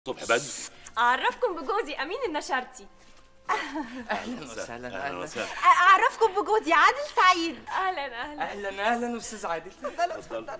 صبح بدري أعرفكم بجوزي أمين النشرتي اهلا وسهلا اهلا اهلا وسهلا اعرفكم بجوزي عادل سعيد أهلا أهلا اهلا اهلا استاذ عادل اتفضل اتفضل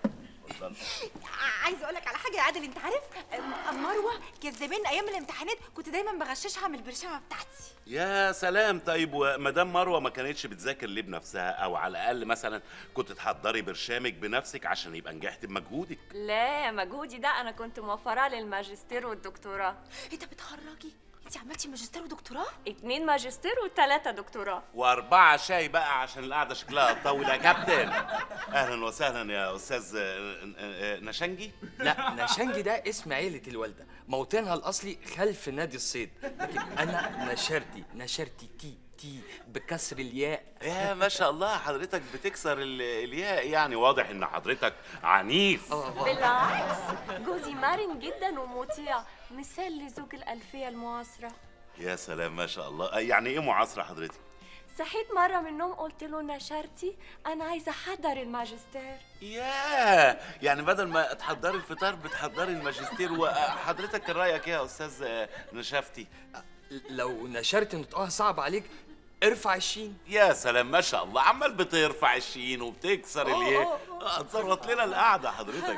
عايزه اقول لك على حاجه يا عادل انت عارف أم- مروه كانت زمان ايام الامتحانات كنت دايما بغششها من البرشامه بتاعتي يا سلام طيب ومدام مروه ما كانتش بتذاكر ليه بنفسها او على الاقل مثلا كنت تحضري برشامك بنفسك عشان يبقى نجحت بمجهودك لا مجهودي ده أنا كنت موفراه للماجستير والدكتوراه انت بتخرجي انت عملتي ماجستير ودكتوراه اتنين ماجستير وتلاتة دكتوراه واربعه شاي بقى عشان القعده شكلها تطول يا كابتن اهلا وسهلا يا استاذ آه، آه، نشنجي لا نشنجي ده اسم عيلة الوالدة موطنها الأصلي خلف نادي الصيد لكن أنا نشرتي نشرتي تي تي بكسر الياء يا ما شاء الله حضرتك بتكسر ال- الياء يعني واضح ان حضرتك عنيف بالعكس جوزي مرن جدا ومطيع مثال لزوج الألفية المعاصرة يا سلام ما شاء الله آه، يعني ايه معاصره حضرتك صحيت مرة من النوم قلت له نشرتي أنا عايزة أحضر الماجستير ياه يعني بدل ما تحضري الفطار بتحضري الماجستير وحضرتك كان رايك ايه يا استاذ آه، نشافتي لو نشرت نطقها صعب عليك ارفع الشين يا سلام ما شاء الله عمال بترفع الشين وبتكسر الياء آه، تظبط لنا القعده حضرتك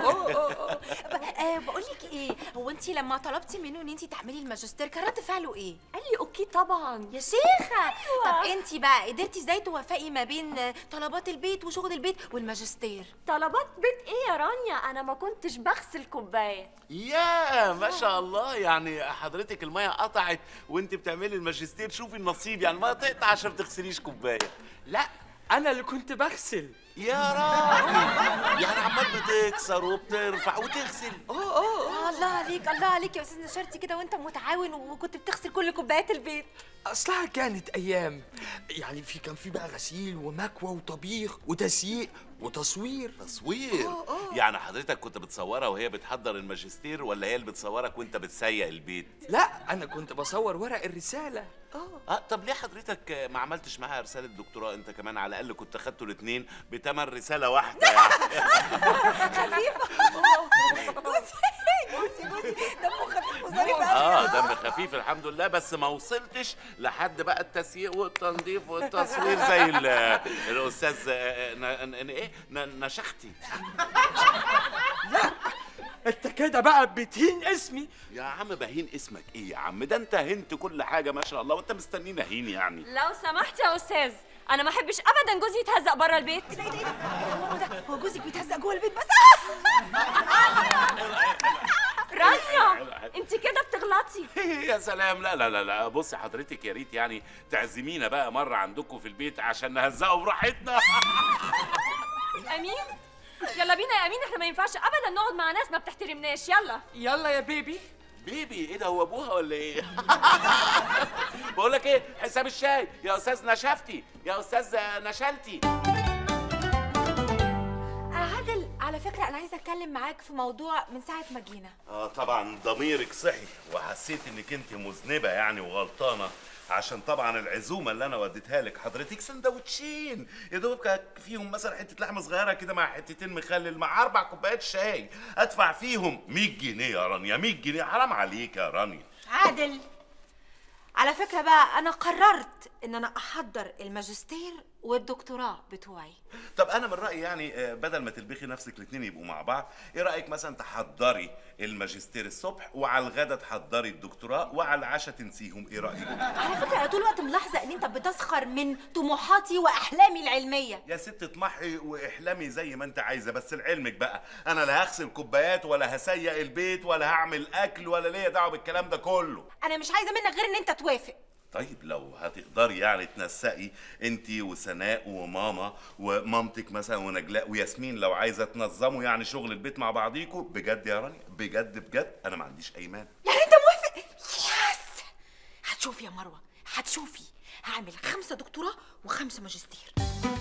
أه بقول لك ايه هو انت لما طلبتي منه ان انت تعملي الماجستير كان رد فعله ايه قال لي أوكي طبعا يا شيخه طب انت بقى قدرتي ازاي توفقي ما بين آه، طلبات البيت وشغل البيت والماجستير طلبات بيت ايه يا رانيا انا ما كنتش بغسل كوبايه يا ما شاء الله يعني حضرتك الميه قطعت وانت بتعملي الماجستير شوفي النصيب يعني ما تقطع عشان ما تغسليش كوبايه لا أنا اللي كنت بغسل يا راجل يعني عمال بتكسر وبترفع وتغسل آه، الله عليك الله عليك يا استاذ نشرتي كده وانت متعاون وكنت بتغسل كل كوبايات البيت أصلها كانت أيام يعني في كان في بقى غسيل ومكوى وطبيخ وتسييق وتصوير تصوير يعني حضرتك كنت بتصورها وهي بتحضر الماجستير ولا هي اللي بتصورك وانت بتسيق البيت لا أنا كنت بصور ورق الرسالة اه طب ليه حضرتك ما عملتش معاها رساله دكتوراه انت كمان على الاقل كنت خدتوا الاثنين بتمن رساله واحده يعني جوزي جوزي جوزي دمه خفيف وظريف قوي اه دم خفيف الحمد لله بس ما وصلتش لحد بقى التسييق والتنظيف والتصوير زي ال- الاستاذ آه، ن- ن- ايه ن- نشختي أنت كده بقى بتهين اسمي يا عم بهين اسمك ايه يا عم ده انت هنت كل حاجه ما شاء الله وانت مستنيني اهين يعني لو سمحت يا استاذ انا ما احبش ابدا جوزي يتهزق بره البيت ايه ده ايه ده هو ده هو جوزك بيتهزق جوه البيت بس رانيا انت كده بتغلطي يا سلام لا لا لا لا بصي حضرتك يا ريت يعني تعزمينا بقى مره عندكم في البيت عشان نهزقه براحتنا امين يلا بينا يا امين احنا ما ينفعش ابدا نقعد مع ناس ما بتحترمناش يلا يلا يا بيبي بيبي ايه ده هو ابوها ولا ايه بقول لك ايه حساب الشاي يا استاذ نشفتي يا استاذ نشلتي عادل على فكره انا عايزه اتكلم معاك في موضوع من ساعه ما جينا اه طبعا ضميرك صحي وحسيت انك انت مذنبه يعني وغلطانه عشان طبعا العزومه اللي انا وديتها لك حضرتك سندوتشين يا دوب كان فيهم مثلا حته لحمه صغيره كده مع حتتين مخلل مع اربع كوبايات شاي ادفع فيهم 100 جنيه يا رانيا 100 جنيه حرام عليك يا رانيا عادل على فكره بقى انا قررت ان انا احضر الماجستير والدكتوراه بتوعي طب انا من رايي يعني آه، بدل ما تلبخي نفسك الاثنين يبقوا مع بعض ايه رايك مثلا تحضري الماجستير الصبح وعلى الغدا تحضري الدكتوراه وعلى العشاء تنسيهم ايه رايك على فكره انا طول الوقت ملاحظه ان انت بتسخر من طموحاتي واحلامي العلميه يا ست اطمحي واحلمي زي ما انت عايزه بس لعلمك بقى انا لا هغسل كوبايات ولا هسيق البيت ولا هعمل اكل ولا ليا دعوه بالكلام ده كله انا مش عايزه منك غير ان انت توافق طيب لو هتقدري يعني تنسقي انت وسناء وماما ومامتك مثلا ونجلاء وياسمين لو عايزه تنظموا يعني شغل البيت مع بعضيكوا بجد يا رانيا بجد بجد انا ما عنديش اي مانع يعني انت موافق يس هتشوفي يا مروه هتشوفي هعمل خمسه دكتوراه وخمسه ماجستير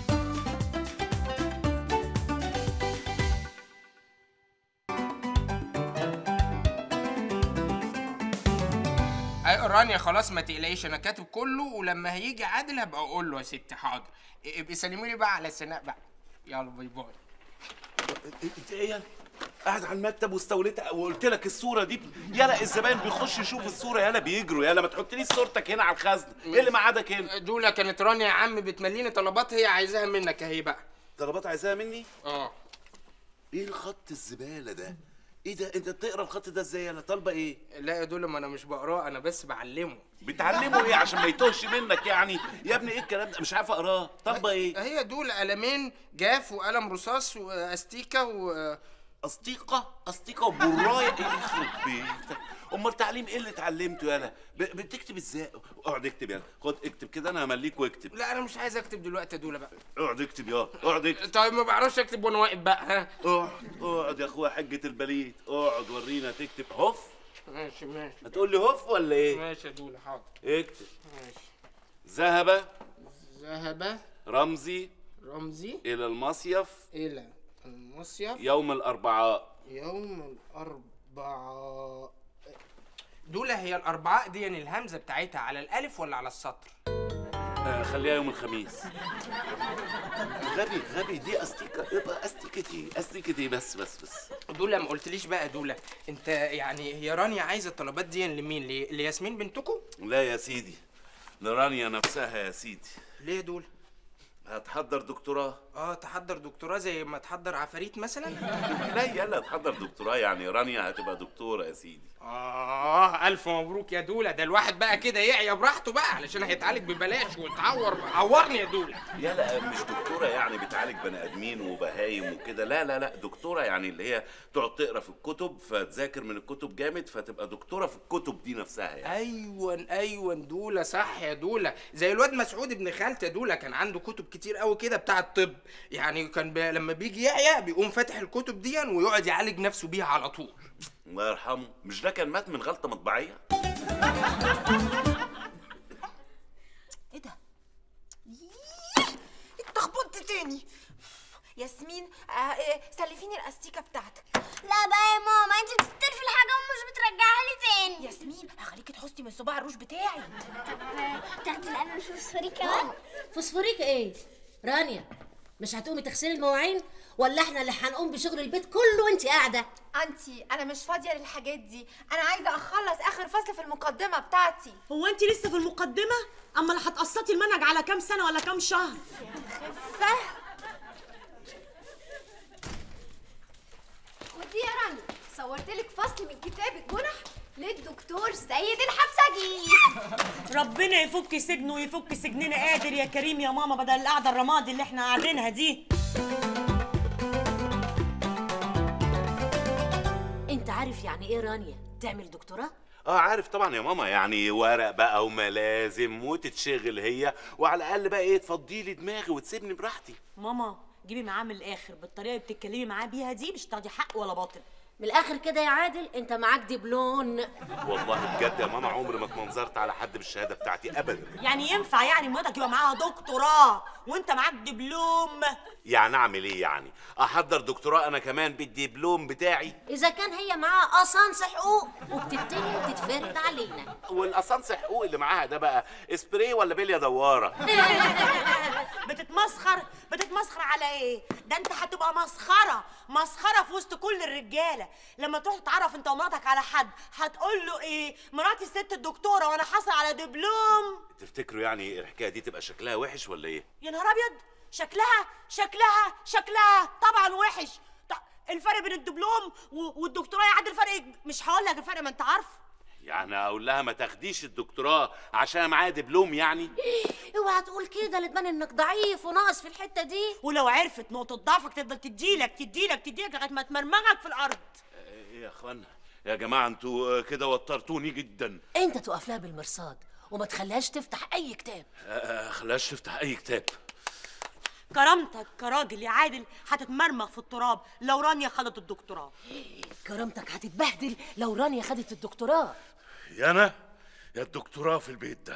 أي رانيا خلاص ما تقلقيش انا كاتب كله ولما هيجي عادل هبقى اقول له يا ست حاضر ابقي سلمي لي بقى على سناء بقى يلا باي باي انت ايه قاعد على المكتب واستوليت وقلت لك الصوره دي يلا الزباين بيخش يشوف الصوره يلا بيجروا يلا ما تحطليش صورتك هنا على الخزن ايه اللي معادك هنا دولا كانت رانيا يا عم بتمليني طلبات هي عايزاها منك اهي بقى طلبات عايزاها مني اه ايه الخط الزباله ده ايه ده انت بتقرا الخط ده ازاي انا طالبه ايه لا يا دولا ما انا مش بقراه انا بس بعلمه بتعلمه ايه عشان ما يتوهش منك يعني يا ابني ايه الكلام ده مش عارف اقراه طالبه ايه هي دول قلمين جاف وقلم رصاص واستيكه و اسطيقه اسطيقه وبرايه ايه يخرب بيتك امال تعليم ايه اللي اتعلمته يالا ب- بتكتب ازاي اقعد اكتب يالا خد اكتب كده انا همليك واكتب لا انا مش عايز اكتب دلوقتي يا دولا بقى اقعد اكتب يا اقعد اكتب طيب ما بعرفش اكتب وانا واقف بقى ها اقعد اقعد يا اخويا حجه البليد اقعد ورينا تكتب هف ماشي ماشي هتقول لي هف ولا ايه ماشي يا دولا حاضر اكتب ماشي ذهب ذهب رمزي رمزي الى المصيف الى المصيف يوم الاربعاء يوم الأربعاء دولة هي الأربعاء دي يعني الهمزة بتاعتها على الألف ولا على السطر؟ آه خليها يوم الخميس غبي غبي دي استيكه يبقى استيكتي استيكتي بس بس بس دولة ما قلتليش بقى دولة أنت يعني هي رانيا عايزة الطلبات دي لمين؟ ل- لياسمين بنتكم؟ لا يا سيدي لرانيا نفسها يا سيدي ليه دول؟ هتحضر دكتوراه اه تحضر دكتوراه زي ما تحضر عفاريت مثلا؟ لا يلا تحضر دكتوراه يعني رانيا هتبقى دكتورة يا سيدي اه ألف مبروك يا دولة ده الواحد بقى كده يعيا براحته بقى علشان هيتعالج ببلاش ويتعور عورني يا دولة يلا مش دكتورة يعني بتعالج بني آدمين وبهايم وكده لا لا لا دكتورة يعني اللي هي تقعد تقرا في الكتب فتذاكر من الكتب جامد فتبقى دكتورة في الكتب دي نفسها يعني ايوه ايوه دوله صح يا دوله زي الواد مسعود ابن خالتي يا دوله كان عنده كتب كتير قوي كده بتاع الطب يعني كان بي... لما بيجي يعيا بيقوم فاتح الكتب دي ويقعد يعالج نفسه بيها على طول الله يرحمه مش ده كان مات من غلطة مطبعية ايه ده ييه، اتلخبطت تاني ياسمين آه إيه، سلفيني الاستيكه بتاعتك لا بقى يا ماما انت بتستلفي الحاجه ومش بترجعها لي تاني ياسمين هخليكي تحطي من صباع الروج بتاعي تاخدي القلم الفوسفوري كمان فوسفوريك ايه رانيا مش هتقومي تغسلي المواعين ولا احنا اللي هنقوم بشغل البيت كله وانت قاعده انتي انا مش فاضيه للحاجات دي انا عايزه اخلص اخر فصل في المقدمه بتاعتي هو انت لسه في المقدمه اما لا هتقسطي المنهج على كام سنه ولا كام شهر فه ودي يا رانيا صورت لك فصل من كتاب الجنح للدكتور سيد الحبسجي ربنا يفك سجنه ويفك سجننا قادر يا كريم يا ماما بدل القعده الرمادي اللي احنا قاعدينها دي انت عارف يعني ايه رانيا تعمل دكتوراه اه عارف طبعا يا ماما يعني ورق بقى وملازم وتتشغل هي وعلى الاقل بقى ايه تفضي لي دماغي وتسيبني براحتي ماما جيبي معاه من الاخر بالطريقه اللي بتتكلمي معاه بيها دي مش تاخدي حق ولا باطل من الاخر كده يا عادل انت معاك دبلون والله بجد يا ماما عمري ما اتمنظرت على حد بالشهاده بتاعتي ابدا يعني ينفع يعني مراتك يبقى معاها دكتوراه وانت معاك دبلوم يعني اعمل ايه يعني احضر دكتوراه انا كمان بالدبلوم بتاعي اذا كان هي معاها قصانص حقوق وبتبتدي وتتفرد علينا والاسانس حقوق اللي معاها ده بقى اسبراي ولا بليه دواره بتتمسخر بتتمسخر على ايه ده انت هتبقى مسخره مسخره في وسط كل الرجاله لما تروح تتعرف انت ومراتك على حد هتقول له ايه مراتي الست الدكتوره وانا حاصل على دبلوم تفتكروا يعني الحكايه دي تبقى شكلها وحش ولا ايه يا نهار ابيض شكلها شكلها شكلها طبعا وحش ط- الفرق بين الدبلوم و- والدكتوراه يا عادل فرق مش هقول لك الفرق ما انت عارف يعني اقول لها ما تاخديش الدكتوراه عشان معايا دبلوم يعني اوعى تقول كده لتبان انك ضعيف وناقص في الحته دي ولو عرفت نقطه ضعفك تفضل تديلك تديلك تديلك لغايه ما تمرمغك في الارض ايه يا اخوانا يا جماعه انتوا كده وترتوني جدا انت تقف لها بالمرصاد وما تخليهاش تفتح اي كتاب آه، خلاش تفتح اي كتاب كرامتك كراجل يا عادل هتتمرمغ في التراب لو رانيا خدت الدكتوراه كرامتك هتتبهدل لو رانيا خدت الدكتوراه يا انا يا الدكتوراه في البيت ده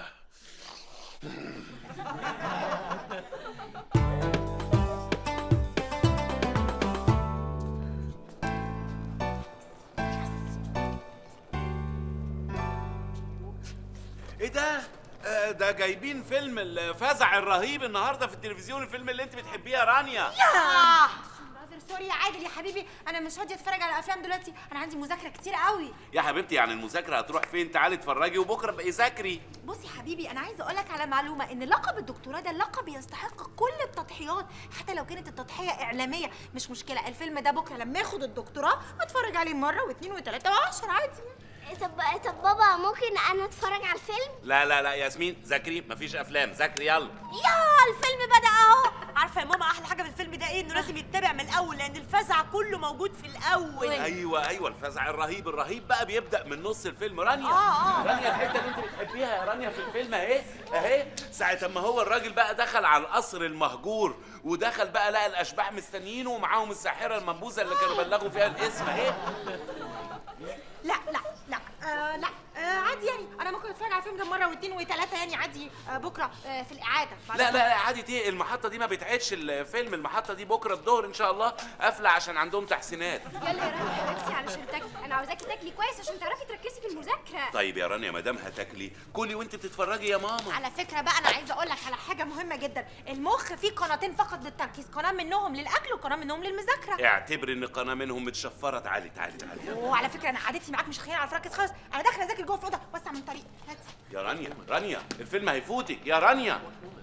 ايه ده آه، ده جايبين فيلم الفزع الرهيب النهارده في التلفزيون الفيلم اللي انت بتحبيه يا رانيا سوري يا عادل يا حبيبي انا مش فاضيه اتفرج على افلام دلوقتي انا عندي مذاكره كتير قوي يا حبيبتي يعني المذاكره هتروح فين تعالي اتفرجي وبكره بقي ذاكري بص يا حبيبي انا عايزه اقول لك على معلومه ان لقب الدكتوراه ده لقب يستحق كل التضحيات حتى لو كانت التضحيه اعلاميه مش مشكله الفيلم ده بكره لما ياخد الدكتوراه اتفرج عليه مره واثنين وثلاثه وعشرة عادي طب طب بابا ممكن انا اتفرج على الفيلم لا لا لا ياسمين ذاكري مفيش افلام ذاكري يلا يا الفيلم بدا اهو عارفه يا ماما احلى حاجه في الفيلم ده ايه انه لازم يتبع من الاول لان الفزع كله موجود في الاول ايوه ايوه الفزع الرهيب الرهيب بقى بيبدا من نص الفيلم رانيا آه، آه. رانيا الحته اللي انت بتحبيها يا رانيا في الفيلم اهي اهي ساعه ما هو الراجل بقى دخل على القصر المهجور ودخل بقى لقى الاشباح مستنيينه ومعاهم الساحره المنبوذه اللي كانوا بلغوا فيها الاسم اهي لا لا لا آه لا آه عادي يعني انا ممكن اتفرج على الفيلم ده مره واثنين وثلاثه يعني عادي آه بكره آه في الاعاده بعد لا لا لا عادي ايه المحطه دي ما بتعيدش الفيلم المحطه دي بكره الظهر ان شاء الله قافله عشان عندهم تحسينات يلا يا رانيا حبيبتي علشان تاكلي انا عاوزاكي تاكلي كويس عشان تعرفي تركزي في المذاكره طيب يا رانيا ما دام هتاكلي كلي وانت بتتفرجي يا ماما على فكره بقى انا عايزه اقول لك على حاجه مهمه جدا المخ فيه قناتين فقط للتركيز قناه منهم للاكل وقناه منهم للمذاكره اعتبر ان قناه منهم متشفره تعالي تعالي تعالي وعلى فكره انا قعدتي معاك مش خير على فركز خالص انا داخله اذاكر جوه في الاوضه وسع من طريق هات. يا رانيا رانيا الفيلم هيفوتك يا رانيا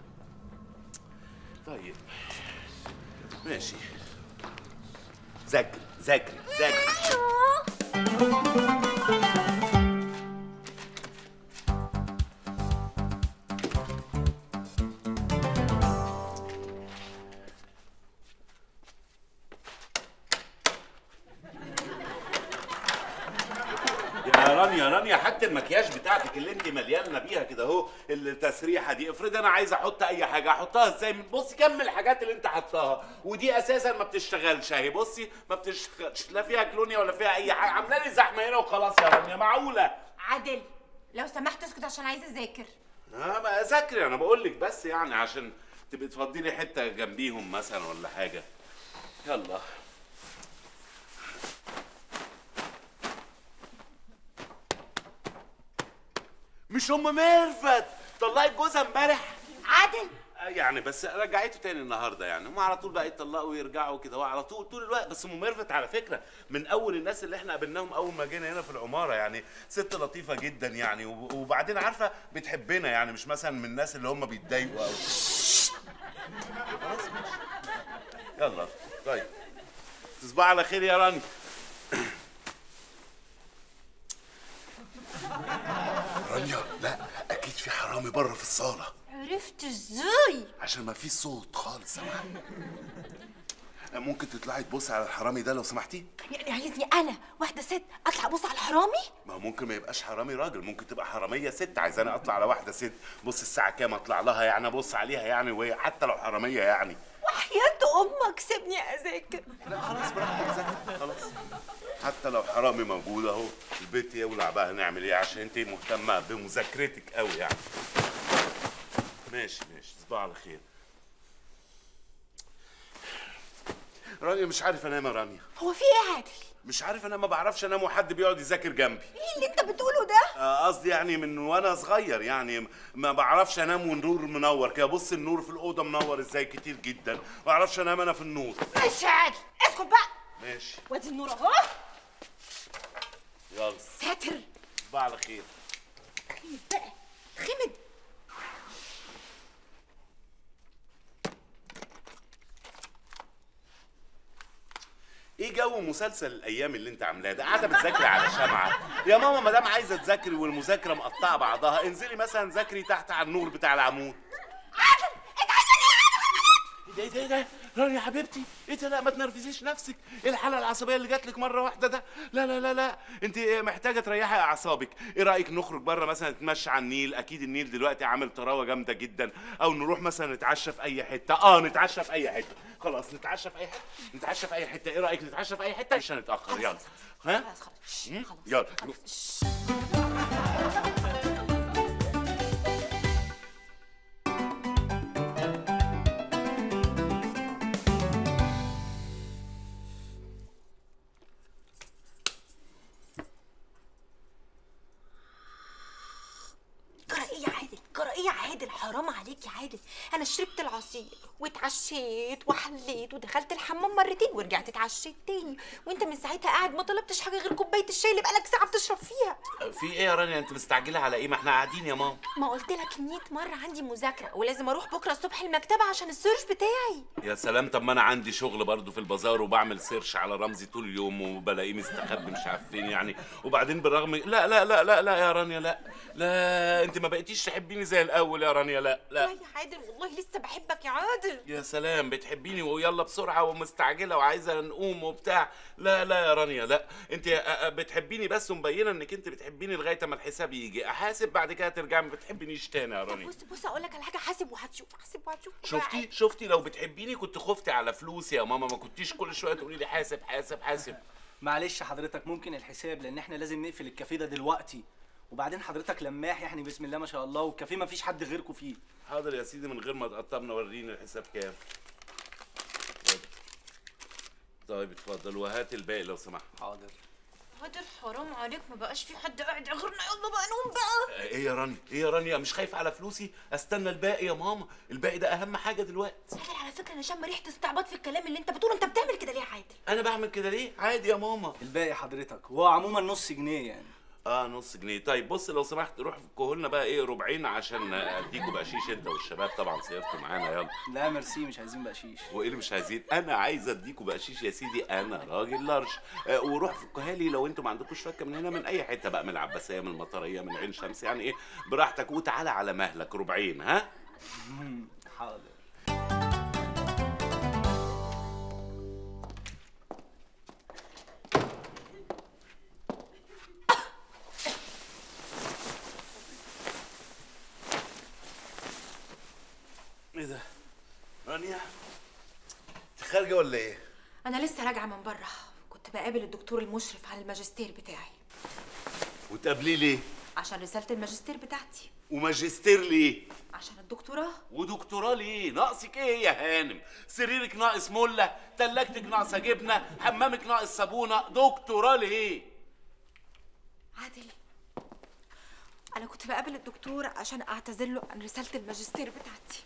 طيب ماشي ذاكري ذاكري ذاكري يا رانيا رانيا حتى المكياج بتاعتك اللي انت مليانه بيها كده اهو التسريحه دي افرض انا عايز احط اي حاجه احطها ازاي بصي كم الحاجات اللي انت حطاها ودي اساسا ما بتشتغلش اهي بصي ما بتشتغلش لا فيها كلونيا ولا فيها اي حاجه عامله لي زحمه هنا وخلاص يا رانيا معقوله عادل لو سمحت اسكت عشان عايزه اذاكر اه ما ذاكري انا بقول لك بس يعني عشان تبقي تفضي لي حته جنبيهم مثلا ولا حاجه يلا مش ام ميرفت طلعت جوزها امبارح عادل آه يعني بس رجعته تاني النهارده يعني هم على طول بقى يطلقوا ويرجعوا كده وعلى طول طول الوقت بس ام ميرفت على فكره من اول الناس اللي احنا قابلناهم اول ما جينا هنا في العماره يعني ست لطيفه جدا يعني وب- وبعدين عارفه بتحبنا يعني مش مثلا من الناس اللي هم بيتضايقوا قوي خلاص ماشي. يلا طيب تصبح على خير يا راني رانيا لا اكيد في حرامي بره في الصاله عرفت ازاي عشان ما فيش صوت خالص سامع ممكن تطلعي تبصي على الحرامي ده لو سمحتي يعني عايزني انا واحده ست اطلع ابص على الحرامي ما هو ممكن ما يبقاش حرامي راجل ممكن تبقى حراميه ست عايزاني اطلع على واحده ست بص الساعه كام اطلع لها يعني ابص عليها يعني وهي حتى لو حراميه يعني وحياة امك سيبني اذاكر لا خلاص براحتك ذاكر خلاص حتى لو حرامي موجود اهو البيت يولع بقى هنعمل ايه عشان انت مهتمه بمذاكرتك قوي يعني ماشي ماشي تصبح على خير رانيا مش عارف انام يا رانيا هو في ايه يا عادل مش عارف انا ما بعرفش انام وحد بيقعد يذاكر جنبي ايه اللي انت بتقوله ده آه، قصدي يعني من وانا صغير يعني ما بعرفش انام والنور منور كده بص النور في الاوضه منور ازاي كتير جدا ما بعرفش انام انا في النور ماشي يا عادل اسكت بقى ماشي وادي النور اهو يلا ساتر تصبح على خير خمد بقى خمد ايه جو مسلسل الايام اللي انت عاملاه ده قاعده بتذاكري على شمعه يا ماما ما دام عايزه تذاكري والمذاكره مقطعه بعضها انزلي مثلا ذاكري تحت على النور بتاع العمود عادل انت عايزني ايه ده ايه ده ايه ده رانيا يا حبيبتي ايه ده لا ما تنرفزيش نفسك ايه الحاله العصبيه اللي جات لك مره واحده ده لا لا لا لا انت محتاجه تريحي اعصابك ايه رايك نخرج بره مثلا نتمشى على النيل اكيد النيل دلوقتي عامل طراوه جامده جدا او نروح مثلا نتعشى في اي حته اه نتعشى في اي حته خلاص نتعشى في اي حته نتعشى في اي حته ايه رايك نتعشى في اي حته عشان نتاخر يلا ها خلاص خلاص مم؟ خلاص يلا جرى ايه يا عادل جرى ايه يا عادل حرام عليك يا عادل انا شربت العصير واتعشيت وحليت ودخلت الحمام مرتين ورجعت اتعشيت تاني وانت من ساعتها قاعد ما طلبتش حاجه غير كوبايه الشاي اللي بقالك ساعه بتشرب فيها في ايه يا رانيا انت مستعجله على ايه ما احنا قاعدين يا ماما ما قلت لك 100 مره عندي مذاكره ولازم اروح بكره الصبح المكتبه عشان السيرش بتاعي يا سلام طب ما انا عندي شغل برضو في البازار وبعمل سيرش على رمزي طول اليوم وبلاقيه مستخبي مش عارف فين يعني وبعدين بالرغم لا لا لا لا لا يا رانيا لا لا انت ما بقيتيش تحبيني زي الاول يا رانيا لا لا لا يا عادل والله لسه بحبك يا عادل يا سلام بتحبيني ويلا بسرعه ومستعجله وعايزه نقوم وبتاع لا لا يا رانيا لا انت بتحبيني بس ومبينه انك انت بتحبيني لغايه ما الحساب يجي احاسب بعد كده ترجعي ما بتحبنيش تاني يا طب رانيا بص بص اقول لك على حاجه حاسب وهتشوف حاسب وهتشوف شفتي شفتي لو بتحبيني كنت خفتي على فلوسي يا ماما ما كنتيش كل شويه تقولي لي حاسب حاسب حاسب معلش حضرتك ممكن الحساب لان احنا لازم نقفل الكافيه ده دلوقتي وبعدين حضرتك لماح يعني بسم الله ما شاء الله والكافيه ما فيش حد غيركم فيه حاضر يا سيدي من غير ما تقطمنا وريني الحساب كام اتفضل. طيب اتفضل وهات الباقي لو سمحت حاضر عادل حرام عليك ما بقاش في حد قاعد غيرنا يلا بقى نقوم بقى ايه يا رانيا ايه يا رانيا مش خايفه على فلوسي استنى الباقي يا ماما الباقي ده اهم حاجه دلوقتي عادل على فكره انا شم ريحه استعباط في الكلام اللي انت بتقوله انت بتعمل كده ليه يا عادل انا بعمل كده ليه عادي يا ماما الباقي حضرتك هو عموما نص جنيه يعني اه نص جنيه طيب بص لو سمحت روح فكهولنا بقى ايه ربعين عشان اديكوا بقشيش انت والشباب طبعا سيرتوا معانا يلا لا ميرسي مش عايزين بقشيش وايه اللي مش عايزين انا عايز اديكوا بقشيش يا سيدي انا راجل لارج آه وروح فكها لي لو انتوا ما عندكوش فكه من هنا من اي حته بقى من العباسيه من المطريه من عين شمس يعني ايه براحتك وتعالى على مهلك ربعين ها حاضر ايه ده رانيا انت خارجه ولا ايه انا لسه راجعه من بره كنت بقابل الدكتور المشرف على الماجستير بتاعي وتقابليه ليه عشان رساله الماجستير بتاعتي وماجستير ليه عشان الدكتوراه ودكتوراه ليه ناقصك ايه يا هانم سريرك ناقص مله تلاجتك ناقصه جبنه حمامك ناقص صابونه دكتوراه ليه عادل انا كنت بقابل الدكتور عشان اعتذر له عن رساله الماجستير بتاعتي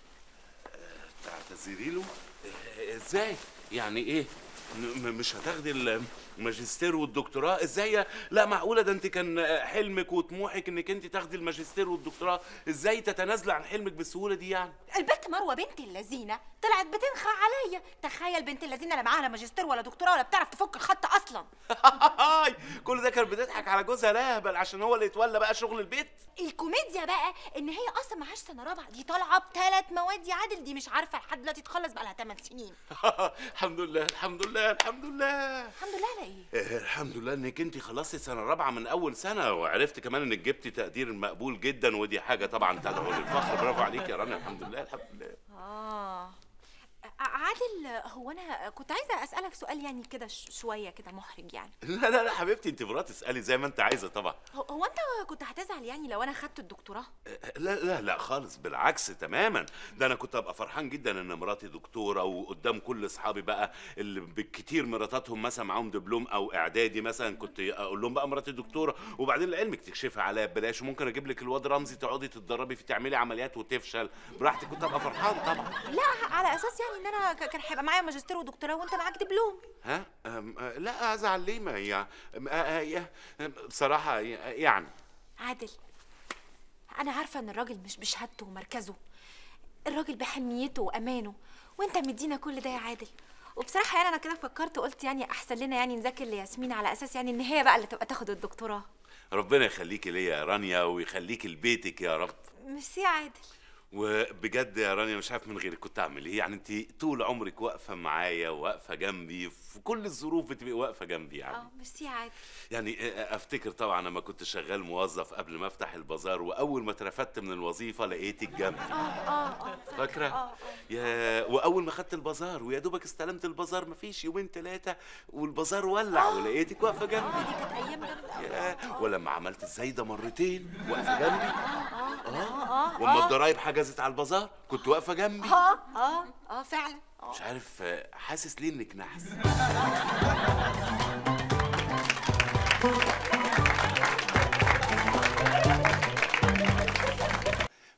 تعتذري له إيه، ازاي يعني ايه م- م- مش هتاخدي الماجستير والدكتوراه ازاي يا- لا معقوله ده انت كان حلمك وطموحك انك انت تاخدي الماجستير والدكتوراه ازاي تتنازلي عن حلمك بالسهوله دي يعني البنت مروه بنت اللذينه طلعت بتنخى عليا تخيل بنت اللذينه لا معاها لا ماجستير ولا دكتوراه ولا بتعرف تفك الخط اصلا هاي كل ده كانت بتضحك على جوزها لهبل عشان هو اللي يتولى بقى شغل البيت الكوميديا بقى ان هي اصلا معهاش سنه رابعه دي طالعه بثلاث مواد يا عادل دي مش عارفه لحد دلوقتي تخلص بقى لها 8 سنين الحمد لله الحمد لله الحمد لله الحمد لله على ايه إيه، الحمد لله انك انت خلصتي سنه رابعه من اول سنه وعرفت كمان انك جبتي تقدير مقبول جدا ودي حاجه طبعا تدعو للفخر برافو عليك يا رنا الحمد لله الحمد لله اه ع- عادل هو انا كنت عايزه اسالك سؤال يعني كده ش- شويه كده محرج يعني لا لا لا حبيبتي انت مرات تسالي زي ما انت عايزه طبعا هو- هو انت كنت هتزعل يعني لو انا خدت الدكتوراه لا لا لا خالص بالعكس تماما ده انا كنت ابقى فرحان جدا ان مراتي دكتوره وقدام كل اصحابي بقى اللي بالكتير مراتاتهم مثلا معاهم دبلوم او اعدادي مثلا كنت اقول لهم بقى مراتي دكتوره وبعدين لعلمك تكشفي عليا ببلاش وممكن اجيب لك الواد رمزي تقعدي تتدربي في تعملي عمليات وتفشل براحتك كنت ابقى فرحان طبعا لا على اساس يعني ان انا ك- كان هيبقى معايا ماجستير ودكتوراه وانت معاك دبلوم ها أم، أه، لا ازعل ليه ما هي أم، أه، أه، يا- بصراحه يعني عادل انا عارفه ان الراجل مش بشهادته ومركزه الراجل بحميته وامانه وانت مدينا كل ده يا عادل وبصراحه يعني انا كده فكرت قلت يعني احسن لنا يعني نذاكر لياسمين على اساس يعني ان هي بقى اللي تبقى تاخد الدكتوراه ربنا يخليكي ليا يا رانيا ويخليكي لبيتك يا رب ميرسي يا عادل وبجد يا رانيا مش عارف من غيرك كنت اعمل ايه يعني انت طول عمرك واقفه معايا واقفه جنبي في كل الظروف بتبقي واقفه جنبي يعني اه ميرسي يا عادل يعني آه، افتكر طبعا لما كنت شغال موظف قبل ما افتح البازار واول ما اترفدت من الوظيفه لقيتك جنبي اه اه اه فاكره اه يا واول ما خدت البازار ويا دوبك استلمت البازار مفيش يومين ثلاثه والبازار ولع ولقيتك واقفه جنبي دي كانت ايام جامده أوي. يا ولما عملت الزايده مرتين واقفه جنبي اه اه واما الضرايب حجزت على البازار كنت واقفه جنبي اه اه اه فعلا اه مش عارف آه، حاسس ليه انك نحس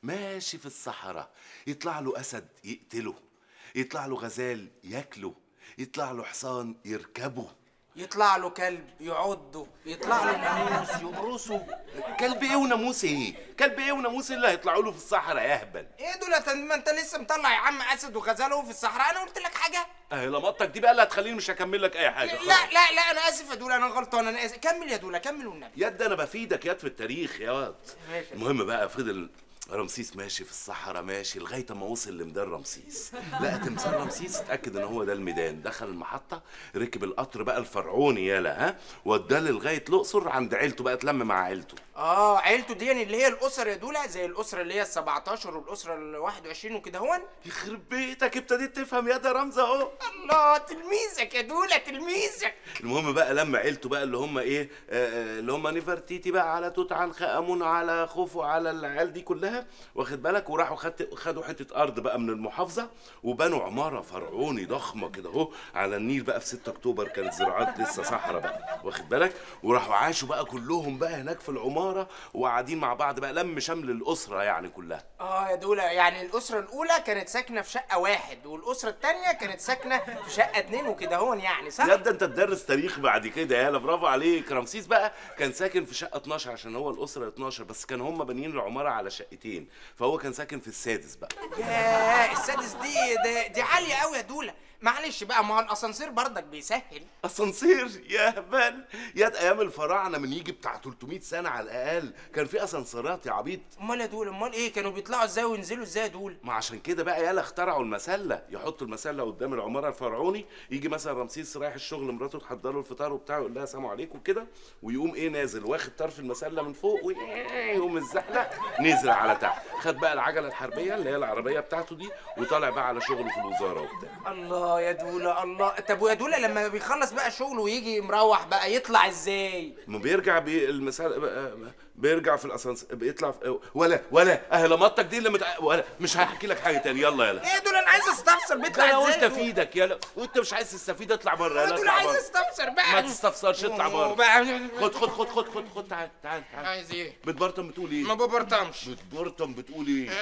ماشي في الصحراء يطلع له اسد يقتله يطلع له غزال ياكله يطلع له حصان يركبه يطلع له كلب يعضه يطلع له ناموس يقرصه كلب ايه وناموس ايه كلب ايه وناموس اللي هيطلعوا له في الصحراء يا اهبل ايه دول ما انت لسه مطلع يا عم اسد وغزاله في الصحراء انا قلت لك حاجه اهي لمطك دي بقى اللي هتخليني مش هكمل لك اي حاجه لا خلاص. لا لا انا اسف يا دولا انا غلطان انا اسف كمل يا دولا كمل والنبي يد انا بفيدك يد في التاريخ يا واد ماشي. المهم بقى فضل رمسيس ماشي في الصحراء ماشي لغايه ما وصل لميدان رمسيس لقى تمثال رمسيس اتاكد ان هو ده الميدان دخل المحطه ركب القطر بقى الفرعوني يالا ها وداه لغايه الاقصر عند عيلته بقى اتلم مع عيلته اه عيلته دي يعني اللي هي الاسر يا دولا زي الاسره اللي هي ال 17 والاسره ال 21 وكده هون يخرب بيتك ابتديت تفهم يا ده رمزه اهو الله تلميذك يا دولا تلميذك المهم بقى لما عيلته بقى اللي هم ايه آه، آه، اللي هم نفرتيتي بقى على توت عنخ امون على خوفو على العيال دي كلها واخد بالك وراحوا خدت خدوا حته ارض بقى من المحافظه وبنوا عماره فرعوني ضخمه كده اهو على النيل بقى في 6 اكتوبر كانت زراعات لسه صحراء بقى واخد بالك وراحوا عاشوا بقى كلهم بقى هناك في العماره وقاعدين مع بعض بقى لم شمل الاسره يعني كلها اه يا دولا يعني الاسره الاولى كانت ساكنه في شقه واحد والاسره الثانيه كانت ساكنه في شقه اتنين وكده هون يعني صح يا ده انت تدرس تاريخ بعد كده يالا برافو عليك رمسيس بقى كان ساكن في شقه 12 عشان هو الاسره 12 بس كان هم بانيين العماره على شقتين فهو كان ساكن في السادس بقى ياه السادس دي ده دي عاليه قوي يا دولا معلش بقى ما هو الاسانسير برضك بيسهل اسانسير يا هبل يا ايام الفراعنه من يجي بتاع 300 سنه على الاقل كان في اسانسيرات يا عبيط امال يا دولا امال ايه كانوا بيطلعوا ازاي وينزلوا ازاي يا دولا ما عشان كده بقى يالا اخترعوا المسله يحطوا المسله قدام العماره الفرعوني يجي مثلا رمسيس رايح الشغل مراته تحضر له الفطار وبتاع يقول لها سلام عليكم كده ويقوم ايه نازل واخد طرف المسله من فوق ويقوم الزحلق نزل على تحت خد بقى العجله الحربيه اللي هي العربيه بتاعته دي وطالع بقى على شغله في الوزاره وبتاع الله يا دولا الله طب ويا دولا لما بيخلص بقى شغله ويجي مروح بقى يطلع ازاي ما بيرجع بي المسألة بيرجع في الاسانسير بيطلع في ولا ولا اهي لمطك دي اللي متع... ولا مش هحكي لك حاجه تاني يلا يلا ايه يا دولا انا عايز استفسر بيطلع انا ازاي قلت يا دولا؟ افيدك يلا وانت مش عايز تستفيد اطلع بره يا يلا دولا اطلع عايز بره استفسر بقى ما تستفسرش اطلع بره بقى- خد خد خد خد خد خد تعال تعال تعال عايز ايه بتبرطم بتقول ايه ما ببرطمش بتبرطم بتقول ايه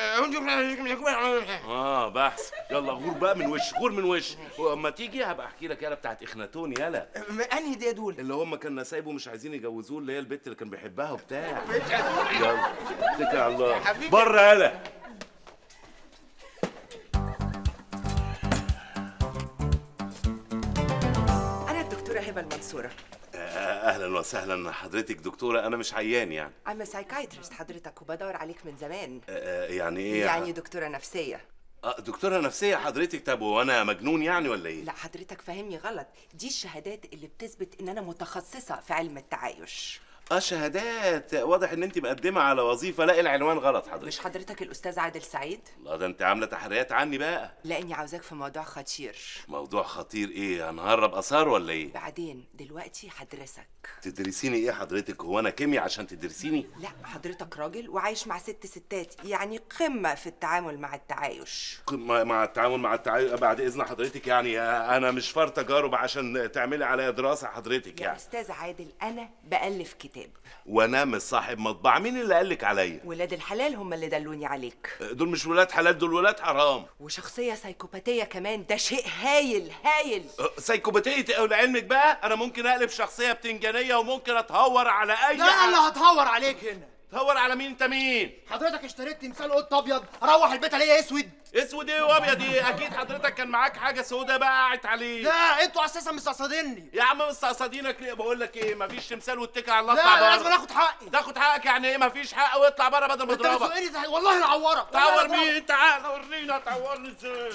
اه اه بحث يلا غور بقى من وش غور من وش واما تيجي هبقى احكي لك يلا بتاعت اخناتون يلا انهي دي يا دولا اللي هم كان سايبه مش عايزين يجوزوه اللي هي البت اللي كان بيحبها وبتاع يلا اتكل على الله حبيبي. بره يلا أنا الدكتورة هبة المنصورة آه، اهلا وسهلا حضرتك دكتوره انا مش عيان يعني I'm a psychiatrist حضرتك وبدور عليك من زمان آه، يعني ايه يعني دكتورة نفسية آه، دكتوره نفسيه حضرتك طب وانا مجنون يعني ولا ايه لا حضرتك فاهمني غلط دي الشهادات اللي بتثبت إن أنا متخصصة في علم التعايش اه شهادات واضح ان انت مقدمه على وظيفه لا العنوان غلط حضرتك مش حضرتك الأستاذ عادل سعيد؟ الله ده انت عامله تحريات عني بقى لأني عاوزاك في موضوع خطير موضوع خطير ايه هنهرب اثار ولا ايه بعدين دلوقتي هدرسك تدرسيني ايه حضرتك هو انا كيمياء عشان تدرسيني لا حضرتك راجل وعايش مع ست ستات يعني قمة في التعامل مع التعايش مع مع التعامل مع التعامل بعد اذن حضرتك يعني آه، انا مش فار تجارب عشان تعملي عليا دراسه حضرتك يا يعني أستاذ عادل أنا بألف كتاب وانا مش صاحب مطبعه مين اللي قالك عليا ولاد الحلال هم اللي دلوني عليك دول مش ولاد حلال دول ولاد حرام وشخصية سايكوباتية كمان ده شيء هايل هايل أه، سيكوباتية او لعلمك بقى انا ممكن اقلب شخصيه بتنجانيه وممكن اتهور على اي لا انا اللي هتهور عليك هنا تهور على مين انت مين حضرتك اشتريت تمثال قط ابيض اروح البيت الاقيه اسود اسود ايه وابيض ايه اكيد حضرتك كان معاك حاجه سودة بقى قاعد عليه لا انتوا اساسا مستقصديني يا عم مستقصدينك ليه بقول لك ايه مفيش تمثال واتكل على الله لا اطلع أنا بره لازم آخد حقي. تاخد حقك يعني ايه مفيش حق واطلع بره بدل ما انت اضربك بتسوقني ده- والله نعورك تعور مين تعال ورينا تعورني ازاي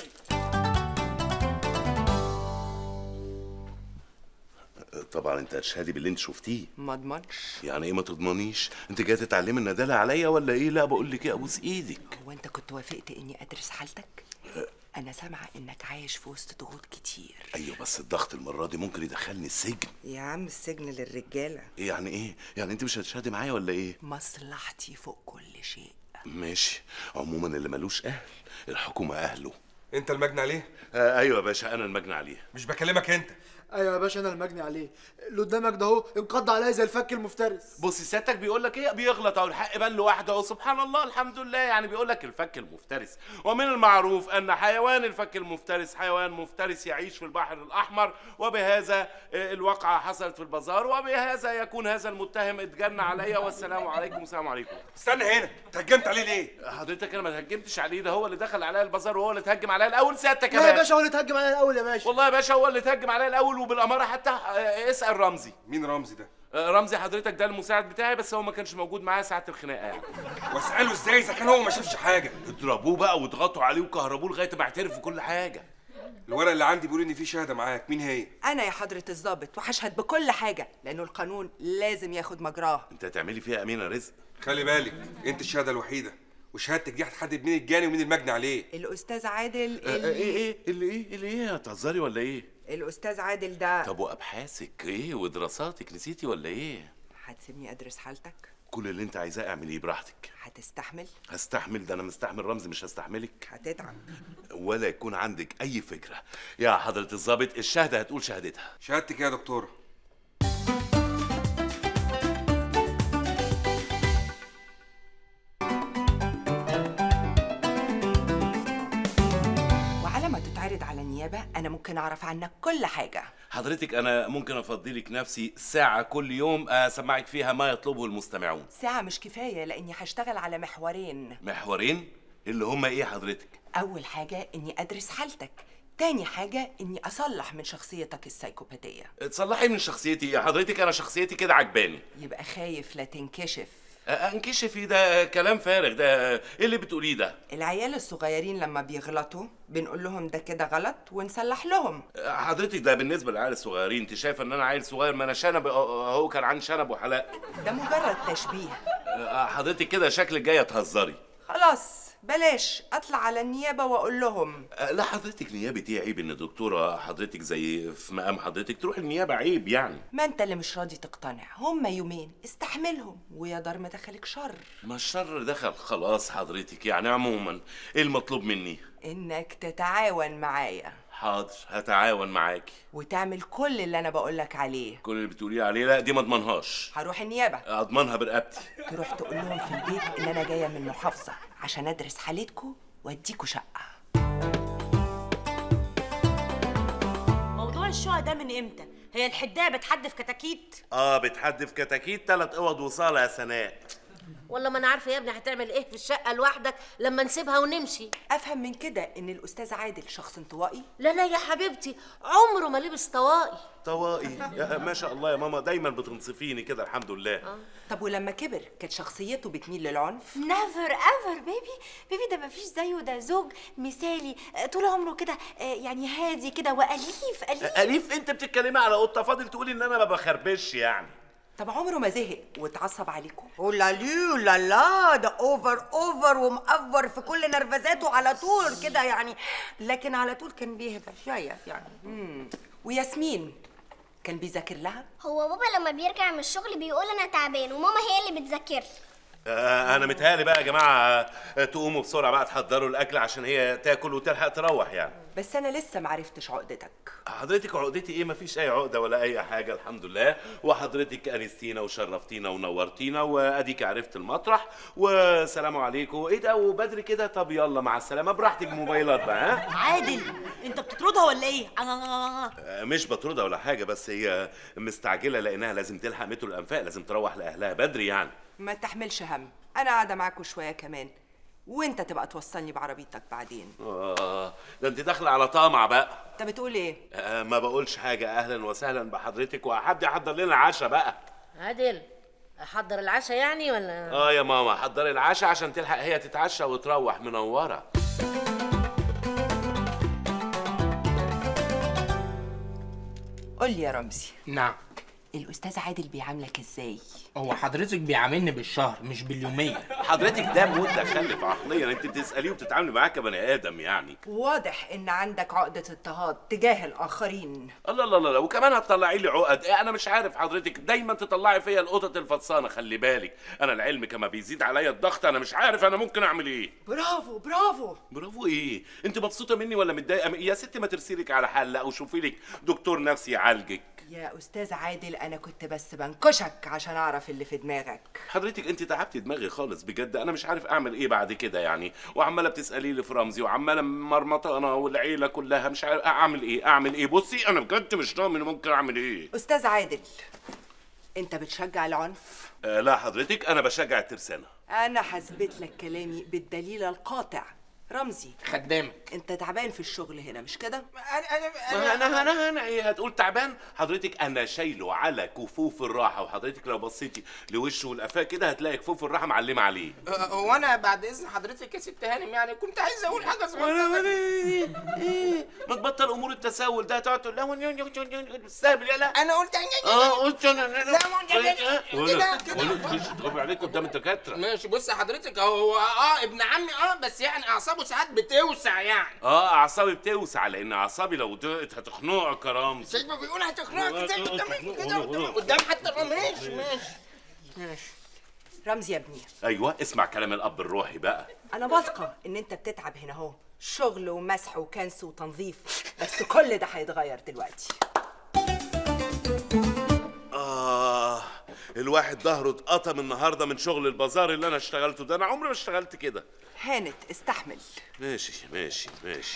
طبعا انت اشهدي باللي انت شفتيه ما اضمنش يعني ايه ما تضمنيش انت جايه تتعلمي الندالة عليا ولا ايه لا بقول لك ايه ابوس ايدك هو انت كنت وافقت اني ادرس حالتك انا سامعه انك عايش في وسط ضغوط كتير ايوه بس الضغط المره دي ممكن يدخلني السجن يا عم السجن للرجاله ايه يعني ايه يعني انت مش هتشهدي معايا ولا ايه مصلحتي فوق كل شيء ماشي عموما اللي ملوش اهل الحكومه اهله انت المجني عليه آه ايوه يا باشا انا المجني عليه مش بكلمك انت ايوه يا باشا انا المجني عليه اللي قدامك ده اهو انقض عليا زي الفك المفترس بص سيادتك بيقول لك ايه بيغلط اهو الحق بان لوحده اهو سبحان الله الحمد لله يعني بيقول لك الفك المفترس ومن المعروف ان حيوان الفك المفترس حيوان مفترس يعيش في البحر الاحمر وبهذا آه، الواقعه حصلت في البازار وبهذا يكون هذا المتهم اتجنى عليا والسلام عليكم والسلام عليكم استنى هنا تهجمت عليه ليه حضرتك انا ما تهجمتش عليه ده هو اللي دخل عليا البازار وهو اللي اتهجم عليا الاول سيادتك لا يا باشا هو اللي اتهجم عليا الاول يا باشا والله يا باشا هو اللي اتهجم عليا الاول وبالاماره حتى آه، اسال رمزي مين رمزي ده آه، رمزي حضرتك ده المساعد بتاعي بس هو ما كانش موجود معايا ساعه الخناقه يعني واساله ازاي اذا كان هو ما شافش حاجه اضربوه بقى واضغطوا عليه وكهربوه لغايه ما اعترف بكل حاجه الورق اللي عندي بيقول ان في شهاده معاك مين هي انا يا حضره الضابط وهشهد بكل حاجه لانه القانون لازم ياخد مجراه انت هتعملي فيها امينه رزق خلي بالك انت الشهاده الوحيده وشهادتك دي هتحدد مين الجاني ومين المجني عليه الاستاذ عادل آه، آه، اللي ايه ايه اللي ايه اللي ايه هتهزري ولا ايه الاستاذ عادل ده طب وابحاثك ايه ودراساتك نسيتي ولا ايه هتسيبني ادرس حالتك كل اللي انت عايزاه اعمليه براحتك هتستحمل هستحمل ده انا مستحمل رمزي مش هستحملك هتتعب ولا يكون عندك اي فكره يا حضره الضابط الشهاده هتقول شهادتها شهادتك إيه يا دكتوره وعلى ما تتعرض على النيابه انا ممكن اعرف عنك كل حاجه حضرتك انا ممكن افضلك نفسي ساعه كل يوم اسمعك فيها ما يطلبه المستمعون ساعه مش كفايه لاني هشتغل على محورين محورين اللي هما ايه حضرتك اول حاجه اني ادرس حالتك تاني حاجة إني أصلح من شخصيتك السايكوباتية تصلحي من شخصيتي يا حضرتك انا شخصيتي كده عجباني يبقى خايف لا تنكشف أ- انكشف ايه ده كلام فارغ ده ايه اللي بتقوليه ده العيال الصغيرين لما بيغلطوا بنقول لهم ده كده غلط ونصلح لهم حضرتك ده بالنسبه للعيال الصغيرين انت شايفه ان انا عيل صغير ما انا شنب اهو كان عندي شنب وحلاق ده مجرد تشبيه أ- حضرتك كده شكلك جايه تهزري خلاص بلاش أطلع على النيابة وأقول لهم أ- لا حضرتك نيابه ايه عيب ان دكتوره حضرتك زي في مقام حضرتك تروح النيابه عيب يعني ما أنت اللي مش راضي تقتنع هما يومين استحملهم ويا دار ما دخلك شر ما الشر دخل خلاص حضرتك يعني عموما ايه المطلوب مني إنك تتعاون معايا حاضر هتعاون معاكي وتعمل كل اللي أنا بقولك عليه كل اللي بتقوليه عليه لا دي ما اضمنهاش هروح النيابة اضمنها برقبتي تروح تقول لهم في البيت إن أنا جاية من محافظة عشان أدرس حالتكم وأديكوا شقة موضوع الشقق ده من امتى هي الحدايه بتحدف كتاكيت اه بتحدف كتاكيت ثلاث اوض وصاله يا سناء والله ما انا عارفه يا ابني هتعمل ايه في الشقه لوحدك لما نسيبها ونمشي افهم من كده ان الاستاذ عادل شخص انطوائي لا لا يا حبيبتي عمره ما لبس طواقي طوائي يا ما شاء الله يا ماما دايما بتنصفيني كده الحمد لله طب ولما كبر كانت شخصيته بتميل للعنف نيفر ايفر بيبي بيبي ده مفيش زيه ده زوج مثالي آه، طول عمره كده آه، يعني هادي كده واليف اليف اليف انت بتتكلمي على قطه فاضل تقولي ان انا ما بخربش يعني طب عمره ما زهق واتعصب عليكم ولا لي لا لا ده اوفر اوفر ومقفر في كل نرفزاته على طول كده يعني لكن على طول كان بيهدى شويه يعني مم. وياسمين كان بيذاكر لها هو بابا لما بيرجع من الشغل بيقول انا تعبان وماما هي اللي بتذاكر لي آه انا متهيألي بقى يا جماعه آه، تقوموا بسرعه بقى تحضروا الاكل عشان هي تاكل وتلحق تروح يعني بس انا لسه معرفتش عقدتك حضرتك عقدتي ايه مفيش اي عقده ولا اي حاجه الحمد لله وحضرتك انستينا وشرفتينا ونورتينا واديك عرفت المطرح وسلام عليكم ايه ده وبدري كده طب يلا مع السلامه براحتك موبايلات بقى ها عادل انت بتطردها ولا ايه آه، مش بطردها ولا حاجه بس هي مستعجله لانها لازم تلحق مترو الانفاق لازم تروح لاهلها بدري يعني ما تحملش هم انا قاعده معاكوا شويه كمان وانت تبقى توصلني بعربيتك بعدين اه ده انت داخله على طمع بقى انت بتقول ايه آه ما بقولش حاجه اهلا وسهلا بحضرتك وحد يحضر لنا عشاء بقى عادل احضر العشاء يعني ولا اه يا ماما حضري العشاء عشان تلحق هي تتعشى وتروح منوره قول لي يا رمزي نعم الاستاذ عادل بيعاملك ازاي هو حضرتك بيعاملني بالشهر مش باليوميه حضرتك ده متخلف عقليا انت بتساليه وبتتعاملي معاه كبني ادم يعني واضح ان عندك عقدة اضطهاد تجاه الاخرين الله الله الله وكمان هتطلعي لي عقد إيه انا مش عارف حضرتك دايما تطلعي فيا القطط الفطسانه خلي بالك انا العلم كما بيزيد عليا الضغط انا مش عارف انا ممكن اعمل ايه برافو برافو برافو ايه انت مبسوطه مني ولا متضايقه يا ستي ما ترسيلك على حل لا وشوفي لك دكتور نفسي يعالجك يا استاذ عادل انا كنت بس بنكشك عشان اعرف اللي في دماغك حضرتك انت تعبتي دماغي خالص بجد انا مش عارف اعمل ايه بعد كده يعني وعماله بتسالي لي في رمزي وعماله مرمطه انا والعيله كلها مش عارف اعمل ايه اعمل ايه بصي انا بجد مش ضامن ممكن اعمل ايه استاذ عادل انت بتشجع العنف آه لا حضرتك انا بشجع الترسانه انا هثبت لك كلامي بالدليل القاطع رمزي خدامك انت تعبان في الشغل هنا مش كده ما انا انا انا ايه هتقول تعبان حضرتك انا شايله على كفوف الراحه وحضرتك لو بصيتي لوشه والقفاه كده هتلاقي كفوف الراحه معلمه عليه أه، هو انا بعد اذن حضرتك يا ست هانم يعني كنت عايز اقول حاجه ولا صغيره ولا ايه ايه ما تبطل امور التساؤل ده تقعد تقول لا استهبل يلا انا قلت اه قلت انا لا لا، ما- كده- كده. مش تقف عليك قدام الدكاتره ماشي بص حضرتك هو هو اه ابن عمي اه بس يعني اعصابه ساعات بتوسع يعني اه اعصابي بتوسع لان اعصابي لو ضاقت هتخنقك يا رمز شايفه بيقول هتخنقك ازاي قدام كده قدام قدام حتى ماشي ماشي ماشي رمزي يا ابني ايوه اسمع كلام الاب الروحي بقى انا واثقه ان انت بتتعب هنا اهو شغل ومسح وكنس وتنظيف بس كل ده هيتغير دلوقتي آه الواحد ظهره اتقطم النهارده من شغل البازار اللي انا اشتغلته ده انا عمري ما اشتغلت كده هانت استحمل ماشي ماشي ماشي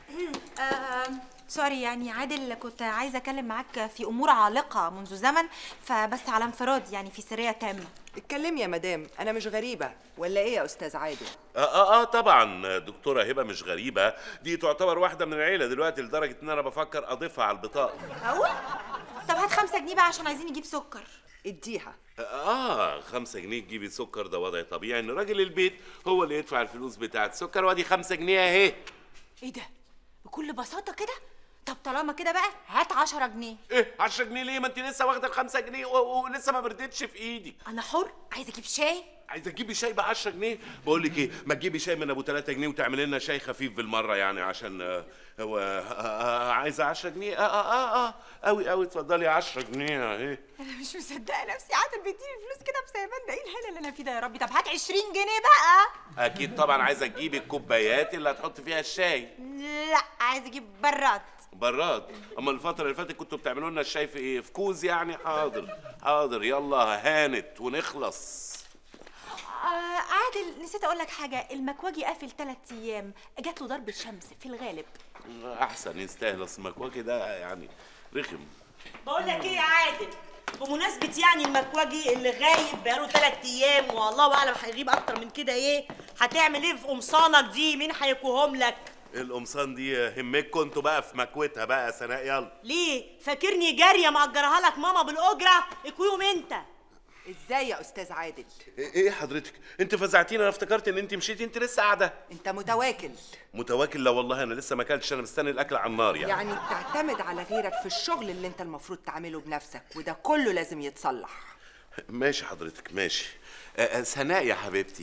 آه سوري يعني عادل كنت عايزه اتكلم معاك في امور عالقه منذ زمن فبس على انفراد يعني في سريه تامه اتكلمي يا مدام انا مش غريبه ولا ايه يا استاذ عادل آه, اه اه طبعا دكتوره هبه مش غريبه دي تعتبر واحده من العيله دلوقتي لدرجه ان انا بفكر اضيفها على البطاقه اقول طب هات خمسة جنيه بقى عشان عايزين نجيب سكر اديها اه خمسة جنيه تجيبي سكر ده وضع طبيعي ان راجل البيت هو اللي يدفع الفلوس بتاعه السكر وادي خمسة جنيه اهي ايه ده بكل بساطه كده طب طالما كده بقى هات 10 جنيه ايه 10 جنيه ليه ما انت لسه واخده الخمسة جنيه و- ولسه ما بردتش في ايدك انا حر عايزه اجيب شاي عايزه تجيبي شاي ب 10 جنيه بقول لك ايه ما تجيبي شاي من ابو 3 جنيه وتعملي لنا شاي خفيف بالمره يعني عشان آه، هو آه، آه، عايزه 10 جنيه اه اه اه اه قوي قوي اتفضلي 10 جنيه اهي انا مش مصدقه نفسي عادل بيديني الفلوس كده بسايبان ده ايه الهنا اللي انا فيه ده يا ربي طب هات 20 جنيه بقى اكيد طبعا عايزه تجيبي الكوبايات اللي هتحط فيها الشاي لا عايزه اجيب براد براد اما الفتره اللي فاتت كنتوا بتعملوا لنا الشاي في ايه في كوز يعني حاضر حاضر يلا هانت ونخلص آه عادل نسيت اقول لك حاجه المكواجي قافل ثلاث ايام جات له ضربه شمس في الغالب احسن يستاهل اصل المكواكي ده يعني رخم بقول لك ايه يا عادل بمناسبة يعني المكواجي اللي غايب بقاله ثلاث ايام والله اعلم هيغيب اكتر من كده ايه هتعمل ايه في قمصانك دي مين هيكوهم لك القمصان دي همكوا انتوا بقى في مكوتها بقى يا سناء يلا ليه فاكرني جاريه مأجرها لك ماما بالاجره اكويهم انت ازاي يا استاذ عادل ايه حضرتك انت فزعتيني انا افتكرت ان انت مشيتي انت لسه قاعده انت متواكل متواكل لا والله انا لسه ما اكلتش انا مستني الاكل على النار يعني, يعني تعتمد على غيرك في الشغل اللي انت المفروض تعمله بنفسك وده كله لازم يتصلح ماشي حضرتك ماشي آه، آه، سناء يا حبيبتي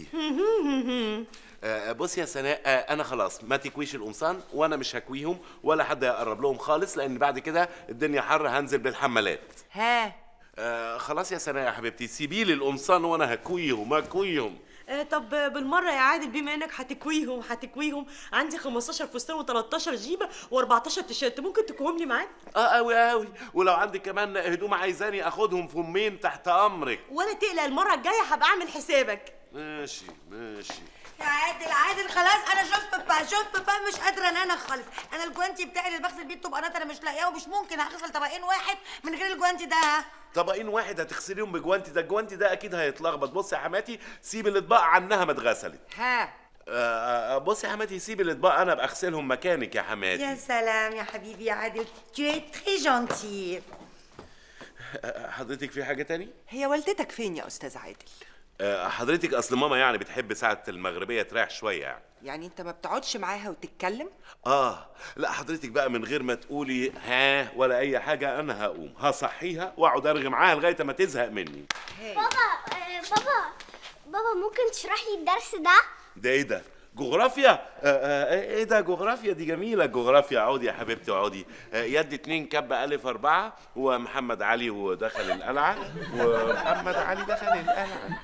آه، بصي يا سناء آه، انا خلاص ما تكويش القمصان وانا مش هكويهم ولا حد هيقرب لهم خالص لان بعد كده الدنيا حر هنزل بالحمالات ها آه خلاص يا سناء يا حبيبتي سيبي لي القمصان وانا هكويهم هكويهم آه طب بالمره يا عادل بما انك هتكويهم هتكويهم عندي 15 فستان و13 جيبه و14 تيشيرت ممكن تكوهم لي معاك اه قوي قوي ولو عندك كمان هدوم عايزاني اخدهم في امين تحت امرك ولا تقلق المره الجايه هبقى اعمل حسابك ماشي ماشي يا عادل عادل خلاص انا شفت بقى شفت بقى مش قادره انام خالص انا الجوانتي بتاعي اللي بغسل بيه الطبقات انا مش لاقياه ومش ممكن هغسل طبقين واحد من غير الجوانتي ده طبقين واحد هتغسليهم بجوانتي ده الجوانتي ده اكيد هيتلخبط بصي يا حماتي سيب الاطباق عنها ما اتغسلت ها آه، آه، بصي يا حماتي سيب الاطباق انا ابقى اغسلهم مكانك يا يا حماتي سلام يا حبيبي يا عادل tu es très gentil آه، حضرتك في حاجه تاني هي والدتك فين يا استاذ عادل آه، حضرتك اصل ماما يعني بتحب ساعه المغربيه تريح شويه يعني يعني انت ما بتقعدش معاها وتتكلم اه لا حضرتك بقى من غير ما تقولي ها ولا اي حاجه انا هقوم هصحيها واقعد ارغي معاها لغايه ما تزهق مني بابا آه، بابا بابا ممكن تشرح لي الدرس ده ده ايه ده جغرافيا آه آه ايه ده جغرافيا دي جميله جغرافيا اقعدي يا حبيبتي اقعدي آه يد اتنين كب الف اربعه ومحمد علي ودخل القلعه ومحمد علي دخل القلعه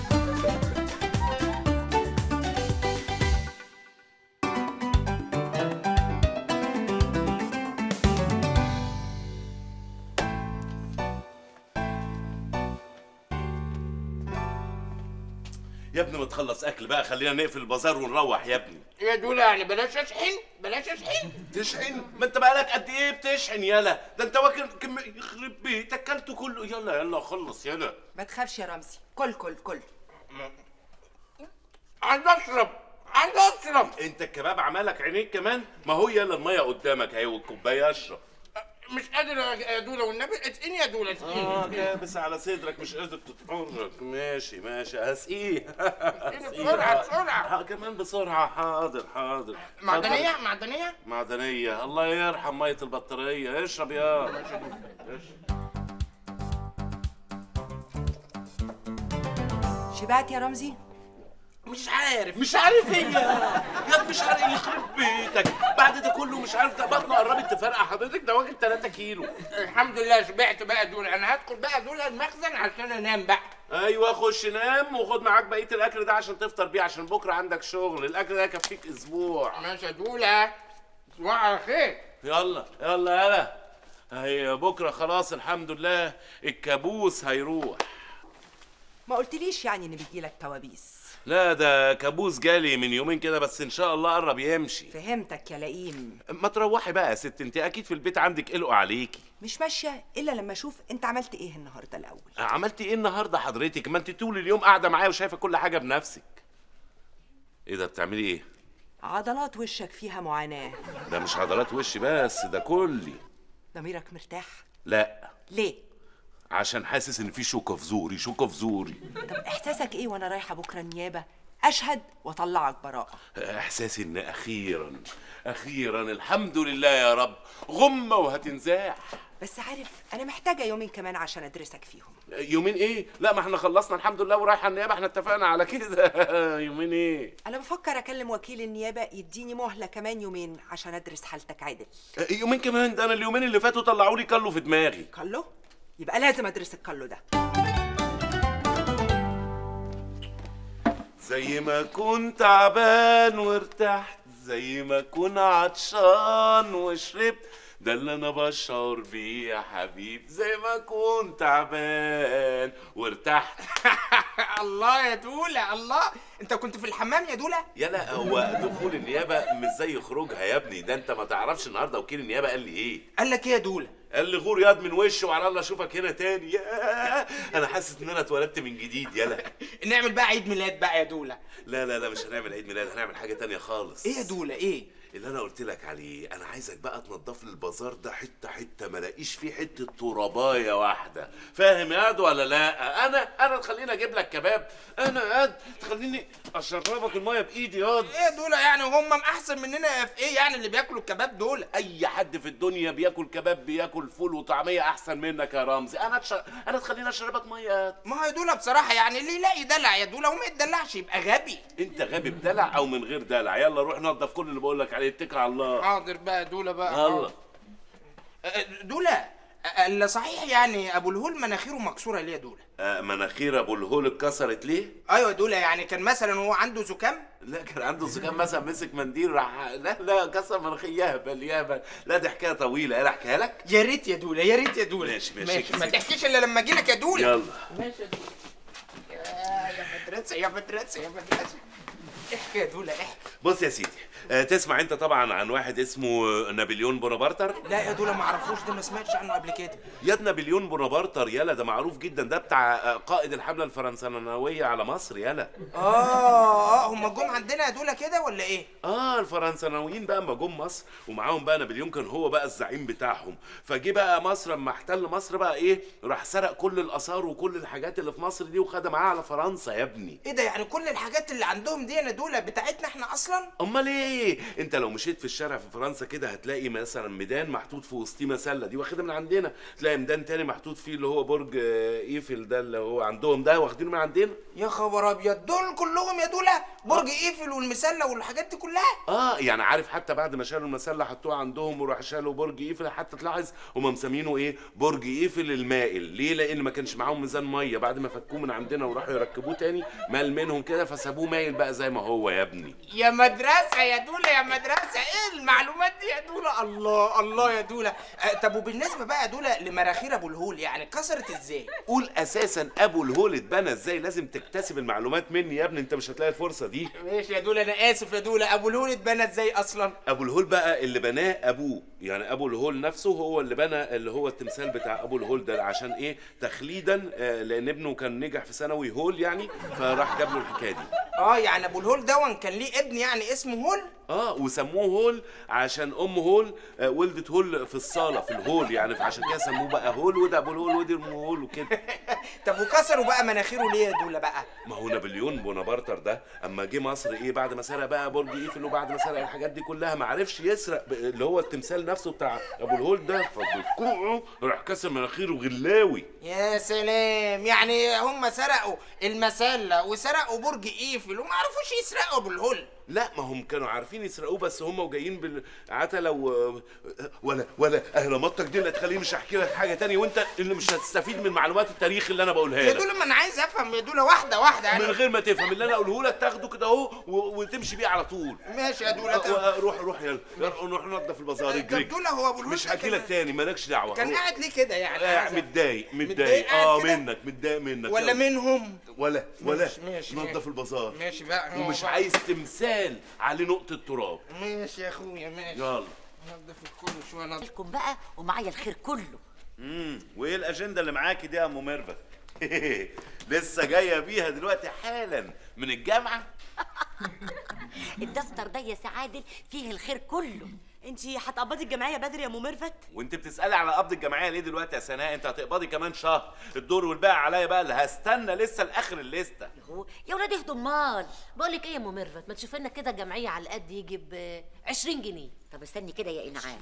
يا ابني ما تخلص اكل بقى خلينا نقفل البازار ونروح يا ابني يا دولا يعني بلاش اشحن بلاش اشحن تشحن ما انت بقالك قد ايه بتشحن يالا ده انت واكل كم يخرب بيتك اكلته كله يلا يلا خلص يلا ما تخافش يا رمزي كل كل كل عايز اشرب عايز اشرب انت الكباب عملك عينيك كمان ما هو يلا الميه قدامك اهي والكوبايه اشرب مش قادر يا دولا والنبي اسقيني يا دولا اسقيني اه كابس على صدرك مش قادر تتحرك ماشي ماشي هسقيه هسقيه. بسرعة، بسرعة. ها، كمان بسرعه حاضر حاضر معدنية معدنية معدنيه الله يرحم ميه البطاريه اشرب يا اشرب شبعت يا رمزي مش عارف مش عارف ايه يا مش عارف ايه يخرب بيتك بعد ده كله مش عارف ده بطنه قربت تفرقع حضرتك ده واكل 3 كيلو الحمد لله شبعت بقى دولا انا هدخل بقى دولا المخزن عشان انام بقى ايوه خش نام وخد معاك بقيه الاكل ده عشان تفطر بيه عشان بكره عندك شغل الاكل ده يكفيك اسبوع ماشي يا دولا اسبوع على خير يلا يلا يلا هي بكره خلاص الحمد لله الكابوس هيروح ما قلتليش يعني ان بيجيلك كوابيس لا ده كابوس جالي من يومين كده بس ان شاء الله قرب يمشي فهمتك يا لئيم ما تروحي بقى يا ست انت اكيد في البيت عندك قلقوا عليكي مش ماشيه الا لما اشوف انت عملت ايه النهارده الاول عملتي ايه النهارده حضرتك ما انت طول اليوم قاعده معايا وشايفه كل حاجه بنفسك ايه ده بتعملي ايه عضلات وشك فيها معاناه ده مش عضلات وشي بس ده كلي ضميرك مرتاح لا ليه عشان حاسس ان في شوكه في زوري شوكه في زوري طب احساسك ايه وانا رايحه بكره النيابه اشهد واطلعك براءه احساسي ان اخيرا اخيرا الحمد لله يا رب غمه وهتنزاح بس عارف انا محتاجه يومين كمان عشان ادرسك فيهم يومين ايه لا ما احنا خلصنا الحمد لله ورايحه النيابه احنا اتفقنا على كده يومين ايه انا بفكر اكلم وكيل النيابه يديني مهله كمان يومين عشان ادرس حالتك عادل يومين كمان ده انا اليومين اللي فاتوا طلعوا لي كله في دماغي كله يبقى لازم ادرس الكلو ده زي ما كنت تعبان وارتحت زي ما كنت عطشان وشربت ده اللي انا بشعر بيه يا حبيب زي ما كنت تعبان وارتحت الله يا دولا الله انت كنت في الحمام يا دولا يلا هو دخول النيابه مش زي خروجها يا ابني ده انت ما تعرفش النهارده وكيل النيابه قال لي ايه قال لك ايه يا دولا قال لي غور ياض من وشي وعلى الله اشوفك هنا تاني ياه انا حاسس ان انا اتولدت من جديد يلا نعمل بقى عيد ميلاد بقى يا دولا لا لا لا مش هنعمل عيد ميلاد هنعمل حاجه تانية خالص ايه يا دولا ايه اللي انا قلت لك عليه انا عايزك بقى تنضف لي البازار ده حته حته ما الاقيش فيه حته ترابايه واحده فاهم يا قد ولا لا انا انا تخليني اجيب لك كباب انا يا قد تخليني اشربك الميه بايدي ياض ايه يا دولا يعني هم احسن مننا في ايه يعني اللي بياكلوا الكباب دول اي حد في الدنيا بياكل كباب بياكل فول وطعميه احسن منك يا رمزي انا تش... انا تخليني اشربك ميه ما هو يا دولا بصراحه يعني اللي يلاقي دلع يا دولا وما يتدلعش يبقى غبي انت غبي بدلع او من غير دلع يلا روح نضف كل اللي بقول لك عليه اتكل على الله حاضر بقى يا دولا بقى يلا أه، دولا أه، اللي صحيح يعني ابو الهول مناخيره مكسوره ليه يا دولا آه مناخير ابو الهول اتكسرت ليه ايوه يا دولا يعني كان مثلا هو عنده زكام لا كان عنده زكام مثلا مسك منديل راح لا لا كسر مناخير يهبل يهبل لا دي حكايه طويله انا احكيها لك يا ريت يا دولا يا ريت يا دولا ماشي ماشي, ماشي ما تحكيش الا لما اجي لك يا دولا يلا ماشي يا دولا يا يا مدرسه يا مدرسه يا مدرسه احكي يا دولا احكي بص يا سيدي آه تسمع انت طبعا عن واحد اسمه نابليون بونابرتر لا يا دولا ما اعرفوش ده ما سمعتش عنه قبل كده ياد نابليون بونابرتر يلا ده معروف جدا ده بتاع آه، قائد الحمله الفرنساويه على مصر يلا اه اه هم هم جم عندنا يا دولا كده ولا ايه اه الفرنساويين بقى اما جم مصر ومعاهم بقى نابليون كان هو بقى الزعيم بتاعهم فجه بقى مصر اما احتل مصر بقى ايه راح سرق كل الاثار وكل الحاجات اللي في مصر دي وخدها معاه على فرنسا يا ابني ايه ده يعني كل الحاجات اللي عندهم دي يا دولا بتاعتنا احنا اصلا امال ايه انت لو مشيت في الشارع في فرنسا كده هتلاقي مثلا ميدان محطوط في وسطيه مسله دي واخدها من عندنا تلاقي ميدان تاني محطوط فيه اللي هو برج آه، ايفل ده اللي هو عندهم ده واخدينه من عندنا يا خبر ابيض دول كلهم يا دولا برج ايفل والمسله والحاجات دي كلها اه يعني عارف حتى بعد ما شالوا المسله حطوها عندهم وراح شالوا برج ايفل حتى تلاحظ هم مسمينه ايه برج ايفل المائل ليه لان ما كانش معاهم ميزان ميه بعد ما فكوه من عندنا وراحوا يركبوه تاني مال منهم كده فسابوه مايل بقى زي ما هو يا ابني يا مدرسة يا دولا يا مدرسة ايه المعلومات دي يا دولا الله الله يا دولا آه طب وبالنسبة بقى يا دولا لمراخير ابو الهول يعني كسرت ازاي؟ قول اساسا ابو الهول اتبنى ازاي لازم تكتسب المعلومات مني يا ابني انت مش هتلاقي الفرصه دي ماشي يا دولا انا اسف يا دولا ابو الهول اتبنى ازاي اصلا؟ ابو الهول بقى اللي بناه ابوه يعني ابو الهول نفسه هو اللي بنى اللي هو التمثال بتاع ابو الهول ده عشان ايه تخليدا آه، لان ابنه كان نجح في ثانوي هول يعني فراح جاب له الحكايه دي اه يعني ابو الهول دون كان ليه ابن يعني اسمه هول؟ اه وسموه هول عشان ام هول آه، ولدت هول في الصاله في الهول يعني فعشان كده سموه بقى هول وده ابو الهول وده ام هول وكده طب وكسروا بقى مناخيره ليه يا دولا بقى؟ ما هو نابليون بونابرتر ده اما جه مصر ايه بعد ما سرق بقى برج ايفل وبعد ما سرق الحاجات دي كلها ما عرفش يسرق ب- اللي هو التمثال نفسه بتاع ابو الهول ده فبكوعه راح كسر مناخيره غلاوي يا سلام يعني هم سرقوا المسلة وسرقوا برج ايفل وما عرفوش يسرقوا ابو الهول لا ما هم كانوا عارفين يسرقوه بس هم وجايين بالعتلة و... ولا ولا اهراماتك دي اللي تخليني مش هحكي لك حاجه تانية وانت اللي مش هتستفيد من معلومات التاريخ اللي انا بقولها يا لك دولا ما انا عايز افهم يا دولا واحده واحده يعني من غير ما تفهم اللي انا اقوله لك تاخده كده اهو و- وتمشي بيه على طول ماشي يا دولا طب. أه، روح روح يلا يلا روح ننضف البازار طب اجري دولا هو ابو الهول مش ده هحكي لك كان- تاني مالكش دعوه كان روح. قاعد ليه كده يعني آه، عايز أ- متضايق متضايق متضايق قاعد اه كده؟ منك متضايق منك ولا يلا. منهم ولا ولا ماشي، ماشي، ننضف ماشي. البازار ماشي بقى هو ومش بقى. عايز تمثال عليه نقطه تراب ماشي يا اخويا ماشي يلا نضف الكل شويه نضف لكم بقى ومعايا الخير كله امم وايه الاجنده اللي معاكي دي يا ام ميرفت لسه جايه بيها دلوقتي حالا من الجامعه الدفتر ده يا سعادل فيه الخير كله انتي هتقبضي الجمعيه بدري يا ام ميرفت وانت بتسالي على قبض الجمعيه ليه دلوقتي يا سناء انت هتقبضي كمان شهر الدور والباقي عليا بقى اللي هستنى لسه لاخر الليسته يا ولاد اهدوا امال بقول لك ايه يا ام ميرفت ما تشوف لنا كده جمعيه على القد يجي ب 20 جنيه طب استني كده يا انعام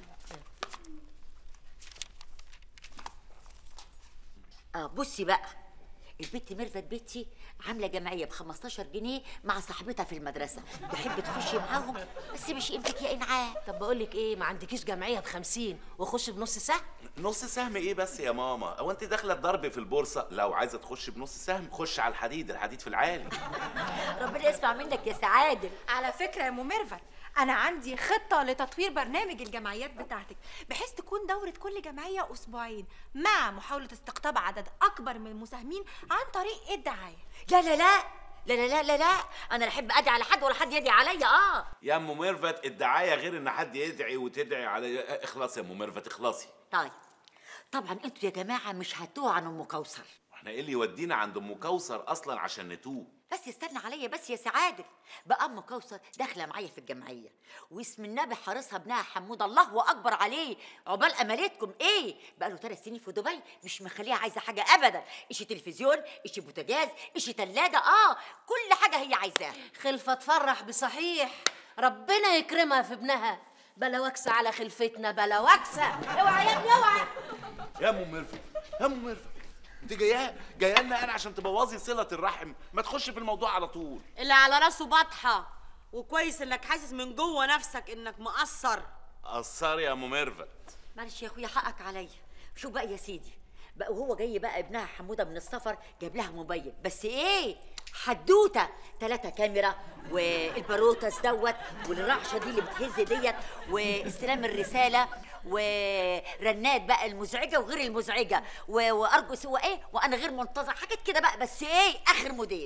اه بصي بقى البت ميرفت بنتي عامله جمعيه ب 15 جنيه مع صاحبتها في المدرسه تحب تخشي معاهم بس مش قيمتك يا انعام طب بقول لك ايه ما عندكيش جمعيه ب 50 واخش بنص سهم نص سهم ايه بس يا ماما هو انت داخله الضرب في البورصه لو عايزه تخش بنص سهم خش على الحديد الحديد في العالي ربنا يسمع منك يا سعادل على فكرة يا ام ميرفت أنا عندي خطة لتطوير برنامج الجمعيات بتاعتك بحيث تكون دورة كل جمعية أسبوعين مع محاولة استقطاب عدد أكبر من المساهمين عن طريق الدعاية لا لا لا لا لا لا لا لا انا لا احب ادعي على حد ولا حد يدعي عليا اه يا ام ميرفت الدعايه غير ان حد يدعي وتدعي على اخلصي يا ام ميرفت اخلصي طيب طبعا انتوا يا جماعه مش هتوه عن ام كوثر احنا ايه اللي يودينا عند ام كوثر اصلا عشان نتوه بس استنى عليا بس يا سعادل بقى ام كوثر داخله معايا في الجمعيه واسم النبي حارسها ابنها حمود الله اكبر عليه عقبال امالتكم ايه بقى له ثلاث سنين في دبي مش مخليها عايزه حاجه ابدا اشي تلفزيون اشي بوتاجاز اشي ثلاجه اه كل حاجه هي عايزاها خلفه تفرح بصحيح ربنا يكرمها في ابنها بلا وكسه على خلفتنا بلا وكسه اوعى يا ابني اوعى يا ام ميرفت يا ام ميرفت انت جايه جايه لنا انا عشان تبوظي صله الرحم ما تخش في الموضوع على طول اللي على راسه بطحه وكويس انك حاسس من جوه نفسك انك مقصر قصري يا ام ميرفت معلش يا اخويا حقك عليا شوف بقى يا سيدي بقى وهو جاي بقى ابنها حموده من السفر جاب لها موبايل بس ايه حدوته ثلاثة كاميرا والباروتس دوت والرعشه دي اللي بتهز ديت واستلام الرساله ورنات بقى المزعجه وغير المزعجه و- وارجو سوى ايه وانا غير منتظر حاجات كده بقى بس ايه اخر موديل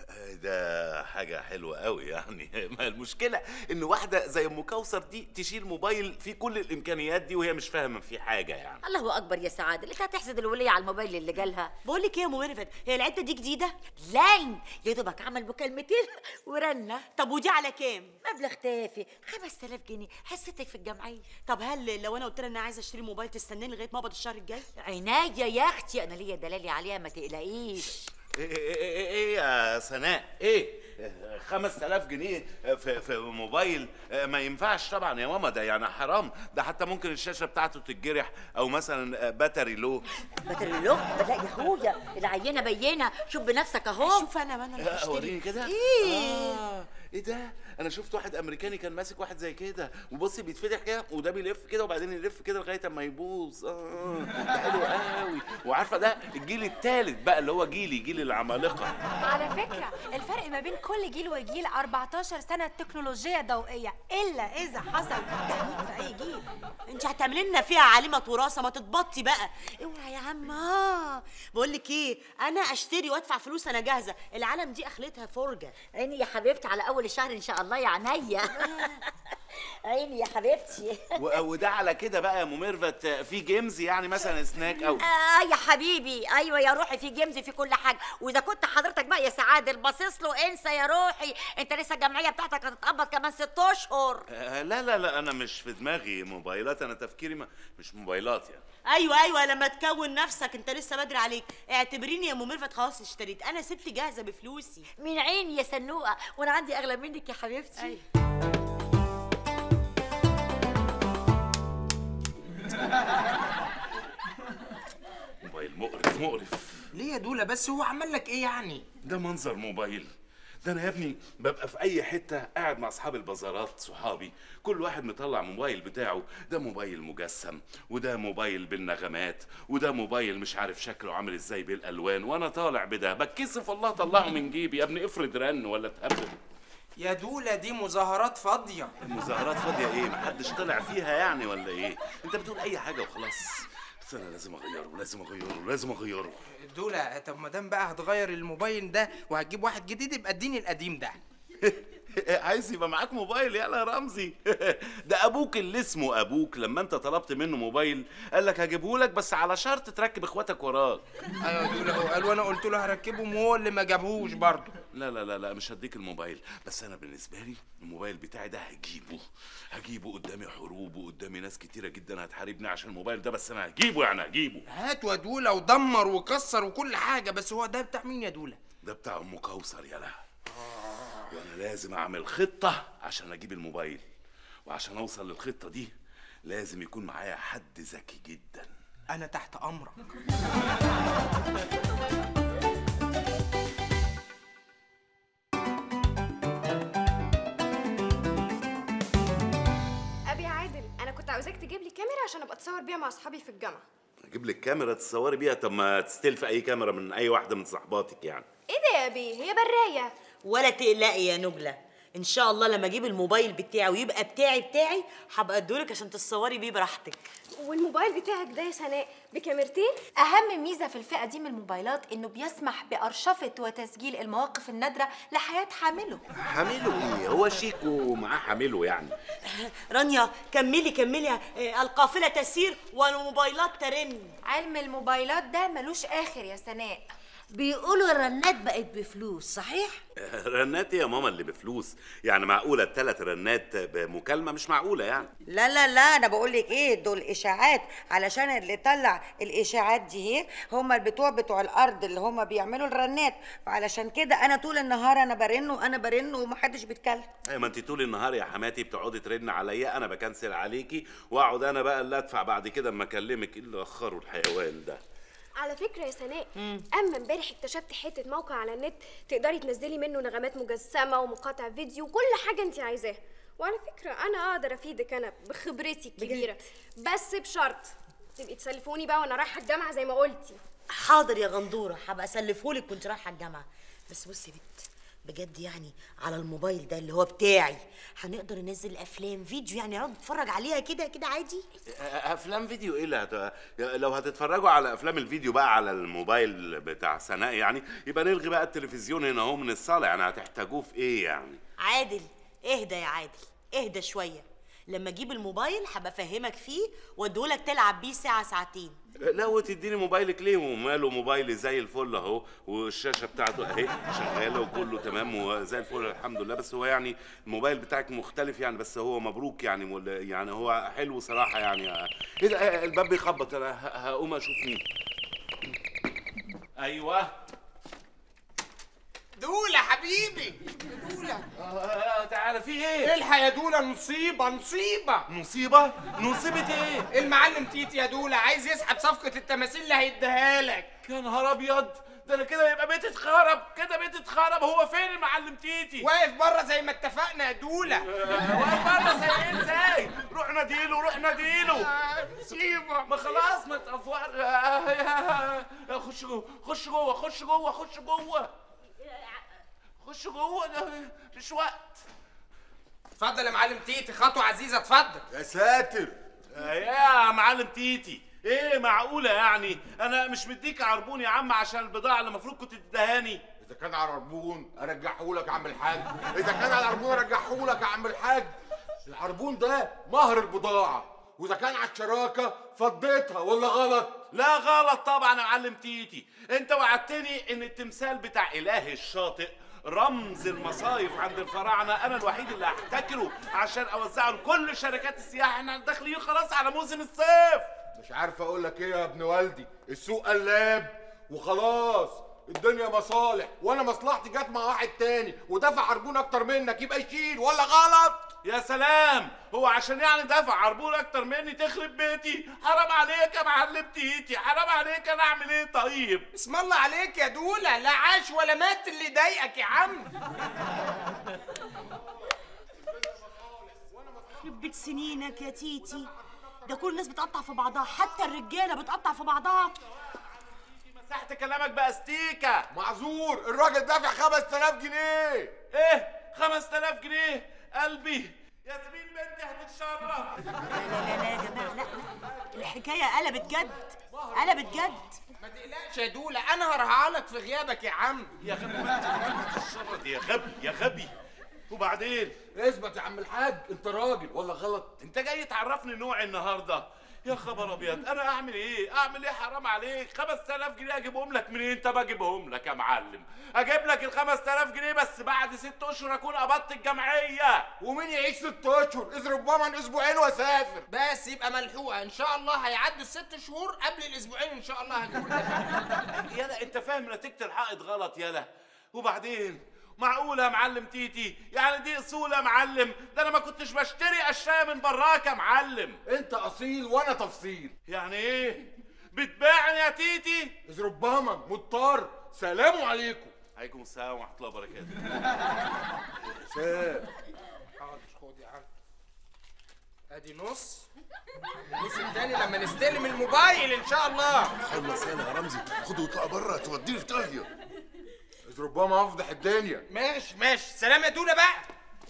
ده حاجة حلوة قوي يعني ما المشكلة إن واحدة زي أم كوثر دي تشيل موبايل فيه كل الإمكانيات دي وهي مش فاهمة فيه حاجة يعني الله اكبر يا سعاده اللي هتحسد الوليه على الموبايل اللي جالها بقول لك ايه يا ام ميرفت هي العده دي جديده لا يا دوبك عمل مكالمتين ورنة طب ودي على كام مبلغ تافه 5000 جنيه حصتك في الجمعيه طب هل لو انا قلت لها ان انا عايزه اشتري موبايل تستناني لغايه ما اقبض الشهر الجاي عناية يا اختي انا ليا دلالي عليها ما تقلقيش إيه, إيه, إيه, إيه يا سناء إيه 5000 جنيه في, في موبايل ما ينفعش طبعا يا ماما ده يعني حرام ده حتى ممكن الشاشة بتاعته تتجرح أو مثلا باتري لو باتري لو لا يا اخويا العينه بينه شوف بنفسك اهو شوف انا ما انا اللي آه، هشتري. وريني كده ايه آه ايه ده انا شفت واحد امريكاني كان ماسك واحد زي كده وبصي بيتفتح كده وده بيلف كده وبعدين يلف كده لغايه اما يبوظ اه ده حلو قوي وعارفه ده الجيل الثالث بقى اللي هو جيلي جيل العمالقه على فكرة الفرق ما بين كل جيل وجيل 14 سنة تكنولوجيا ضوئية إلا إذا حصل تهنيج في أي جيل انت هتعملي لنا فيها عالمه وراثه ما تتبطي بقى اوعى يا عم اه بقول لك ايه انا اشتري وادفع فلوس انا جاهزه العالم دي اخلتها فرجه عيني يا حبيبتي على اول الشهر ان شاء الله يا عينيا عيني يا حبيبتي و- وده على كده بقى يا ام ميرفت في جيمز يعني مثلا سناك او اه يا حبيبي ايوه يا روحي في جيمز في كل حاجه واذا كنت حضرتك بقى يا سعاده باصص له انسى يا روحي انت لسه الجمعيه بتاعتك هتتقبض كمان ست اشهر آه، لا لا لا انا مش في دماغي موبايلات انا تفكيري ما مش موبايلات يعني ايوه ايوه لما تكون نفسك انت لسه بدري عليك اعتبريني يا ام ميرفت خلاص اشتريت انا ست جاهزه بفلوسي من عيني يا سنوقه وانا عندي اغلى منك يا حبيبتي أيوة. موبايل مقرف مقرف ليه يا دولا بس هو عمل لك ايه يعني ده منظر موبايل ده انا يا ابني ببقى في اي حته قاعد مع اصحاب البازارات صحابي كل واحد مطلع موبايل بتاعه ده موبايل مجسم وده موبايل بالنغمات وده موبايل مش عارف شكله عامل ازاي بالالوان وانا طالع بده بتكسف والله طلعه من جيبي يا ابني افرض رن ولا اتهبل يا دولا دي مظاهرات فاضيه المظاهرات فاضيه ايه محدش طلع فيها يعني ولا ايه انت بتقول اي حاجه وخلاص بس انا لازم اغيره لازم اغيره لازم اغيره دولا طب ما دام بقى هتغير الموبايل ده وهتجيب واحد جديد يبقى اديني القديم ده عايز يبقى معاك موبايل يلا يا رمزي ده ابوك اللي اسمه ابوك لما انت طلبت منه موبايل قال لك هجيبه لك بس على شرط تركب اخواتك وراك ايوه دولا هو قال وانا قلت له هركبهم وهو اللي ما جابهوش برضه لا لا لا لا مش هديك الموبايل بس انا بالنسبه لي الموبايل بتاعي ده هجيبه هجيبه قدامي حروب وقدامي ناس كتيره جدا هتحاربني عشان الموبايل ده بس انا هجيبه يعني هجيبه هات يا دولا ودمر وكسر وكل حاجه بس هو ده بتاع مين يا دولا ده بتاع ام كوثر يلا وانا لازم اعمل خطه عشان اجيب الموبايل وعشان اوصل للخطه دي لازم يكون معايا حد ذكي جدا انا تحت امرك ابي عادل انا كنت عاوزاك تجيب لي كاميرا عشان ابقى اتصور بيها مع اصحابي في الجامعه اجيب لك كاميرا تصوري بيها طب ما تستلفي اي كاميرا من اي واحده من صحباتك يعني ايه ده يا ابي هي برايه ولا تقلقي يا نجله ان شاء الله لما اجيب الموبايل بتاعي ويبقى بتاعي بتاعي هبقى ادولك عشان تتصوري بيه براحتك والموبايل بتاعك ده يا سناء بكاميرتين أهم ميزة في الفئة دي من الموبايلات إنه بيسمح بأرشفة وتسجيل المواقف النادرة لحياة حامله حامله ايه هو شيك ومعاه حامله يعني رانيا كملي كملي آه، القافله تسير والموبايلات ترن علم الموبايلات ده ملوش آخر يا سناء بيقولوا الرنات بقت بفلوس صحيح رنات إيه يا ماما اللي بفلوس يعني معقوله الثلاث رنات بمكالمه مش معقوله يعني لا لا لا انا بقول لك ايه دول اشاعات علشان اللي طلع الاشاعات دي اهي هم البتوع بتوع الارض اللي هم بيعملوا الرنات فعلشان كده انا طول النهار انا برن وانا برن ومحدش بيتكلم ايه ما انت طول النهار يا حماتي بتقعدي ترن عليا انا بكنسل عليكي واقعد انا بقى اللي ادفع بعد كده اما اكلمك ايه اللي اخروا الحيوان ده على فكره يا سناء اما امبارح اكتشفت حته موقع على النت تقدري تنزلي منه نغمات مجسمه ومقاطع فيديو وكل حاجه انت عايزاها وعلى فكره انا اقدر افيدك انا بخبرتي الكبيره بس بشرط تبقي تسلفوني بقى وانا رايحه الجامعه زي ما قلتي حاضر يا غندوره هبقى اسلفهولك وانت رايحه الجامعه بس بصي يا بنت بجد يعني على الموبايل ده اللي هو بتاعي هنقدر ننزل افلام فيديو يعني نقعد نتفرج عليها كده كده عادي افلام فيديو ايه اللي هت... لو هتتفرجوا على افلام الفيديو بقى على الموبايل بتاع سناء يعني يبقى نلغي بقى التلفزيون هنا اهو من الصاله يعني هتحتاجوه في ايه يعني عادل اهدى يا عادل اهدى شويه لما اجيب الموبايل هبقى افهمك فيه واديهولك تلعب بيه ساعه ساعتين لا وتديني موبايلك ليه وماله موبايلي زي الفل اهو والشاشه بتاعته اهي شغاله وكله تمام وزي الفل الحمد لله بس هو يعني الموبايل بتاعك مختلف يعني بس هو مبروك يعني مول- يعني هو حلو صراحه يعني ايه ده آه، الباب بيخبط انا ه- هقوم اشوف مين ايوه دولة حبيبي دولة تعالى في ايه؟ الحق يا دولة نصيبة نصيبة نصيبة؟ نصيبة ايه؟ المعلم تيتي يا دولة عايز يسحب صفقة التماثيل اللي هيديها لك يا نهار ابيض ده انا كده يبقى بيتي اتخرب كده بيتي اتخرب هو فين المعلم تيتي؟ واقف بره زي ما اتفقنا يا دولة واقف بره زي ايه ازاي؟ روح ناديله روح ناديله نصيبة ما خلاص ما تقفوش خش جوه خش جوه خش جوه خش جوه خش جوه ده مش وقت اتفضل يا معلم تيتي خطوة عزيزة اتفضل يا ساتر يا معلم تيتي ايه معقولة يعني انا مش مديك عربون يا عم عشان البضاعة اللي المفروض كنت تدهاني اذا كان على العربون ارجعه لك يا عم الحاج اذا كان على العربون ارجعه لك يا عم الحاج العربون ده مهر البضاعه واذا كان على الشراكه فضيتها ولا غلط لا غلط طبعا يا معلم تيتي انت وعدتني ان التمثال بتاع اله الشاطئ رمز المصايف عند الفراعنه انا الوحيد اللي هحتكره عشان اوزعه لكل شركات السياحه احنا داخلين خلاص على موسم الصيف مش عارف اقول لك ايه يا ابن والدي السوق قلاب وخلاص الدنيا مصالح وانا مصلحتي جت مع واحد تاني ودفع عربون اكتر منك يبقى يشيل ولا غلط يا سلام هو عشان يعني دافع عربون اكتر مني تخرب بيتي حرام عليك يا معلم تيتي حرام عليك انا اعمل ايه طيب اسم الله عليك يا دولة لا عاش ولا مات اللي يضايقك يا عم يخرب بيت سنينك يا تيتي ده كل الناس بتقطع في بعضها حتى الرجاله بتقطع في بعضها مسحت كلامك باستيكه معذور الراجل دافع 5000 جنيه ايه 5000 جنيه قلبي ياسمين بنتي هتتشرف لا لا لا يا جماعه لا لا الحكايه قلبت جد قلبت جد ما تقلقش يا دولة انا هرهقها لك في غيابك يا عم يا غبي ما تتشرط يا غبي يا غبي وبعدين اثبت يا عم الحاج انت راجل ولا غلط انت جاي تعرفني نوع النهارده يا خبر ابيض انا اعمل ايه اعمل ايه حرام عليك 5000 جنيه اجيبهم لك منين طب اجيبهم لك يا معلم اجيب لك ال 5000 جنيه بس بعد ست اشهر اكون قبضت الجمعيه ومين يعيش ست اشهر اذ ربما اسبوعين واسافر بس يبقى ملحوقة ان شاء الله هيعدوا الست شهور قبل الاسبوعين ان شاء الله هجيب يالا انت فاهم نتيجه الحائط غلط يالا وبعدين معقوله يا معلم تيتي يعني دي اصول يا معلم ده انا ما كنتش بشتري اشياء من براك يا معلم انت اصيل وانا تفصيل يعني ايه بتبيعني يا تيتي اذ ربما مضطر سلام عليكم عليكم السلام ورحمه الله وبركاته سلام حاضر خد يا عم ادي نص النص التاني لما نستلم الموبايل ان شاء الله خلص يا رمزي خده واطلع بره توديني في داهيه اذ ربما افضح الدنيا ماشي ماشي سلام يا دولة بقى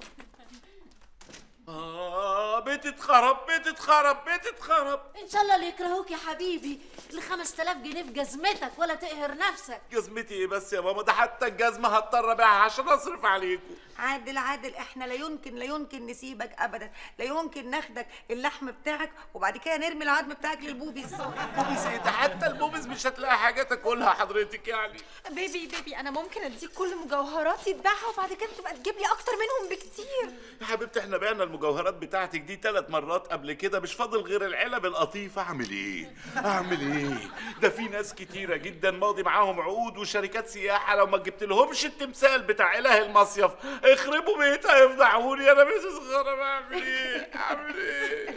اه بيتي اتخرب بيتي اتخرب بيتي اتخرب ان شاء الله اللي يكرهوك يا حبيبي ال 5000 جنيه في جزمتك ولا تقهر نفسك جزمتي ايه بس يا ماما ده حتى الجزمه هضطر ابيعها عشان اصرف عليكم عادل عادل احنا لا يمكن لا يمكن نسيبك ابدا لا يمكن ناخدك اللحم بتاعك وبعد كده نرمي العظم بتاعك للبوبيز بوبيز ايه ده حتى البوبيز مش هتلاقي حاجه تاكلها حضرتك يعني بيبي بيبي انا ممكن اديك كل مجوهراتي تبيعها وبعد كده تبقى تجيب لي اكتر منهم بكتير يا حبيبتي احنا بعنا المجوهرات بتاعتك دي ثلاث مرات قبل كده مش فاضل غير العلب القطيفه اعمل ايه اعمل ايه ده في ناس كتيره جدا ماضي معاهم عقود وشركات سياحه لو ما جبت لهمش التمثال بتاع اله المصيف اخربوا بيتها يفضحوني انا بيتي صغيره اعمل ايه اعمل ايه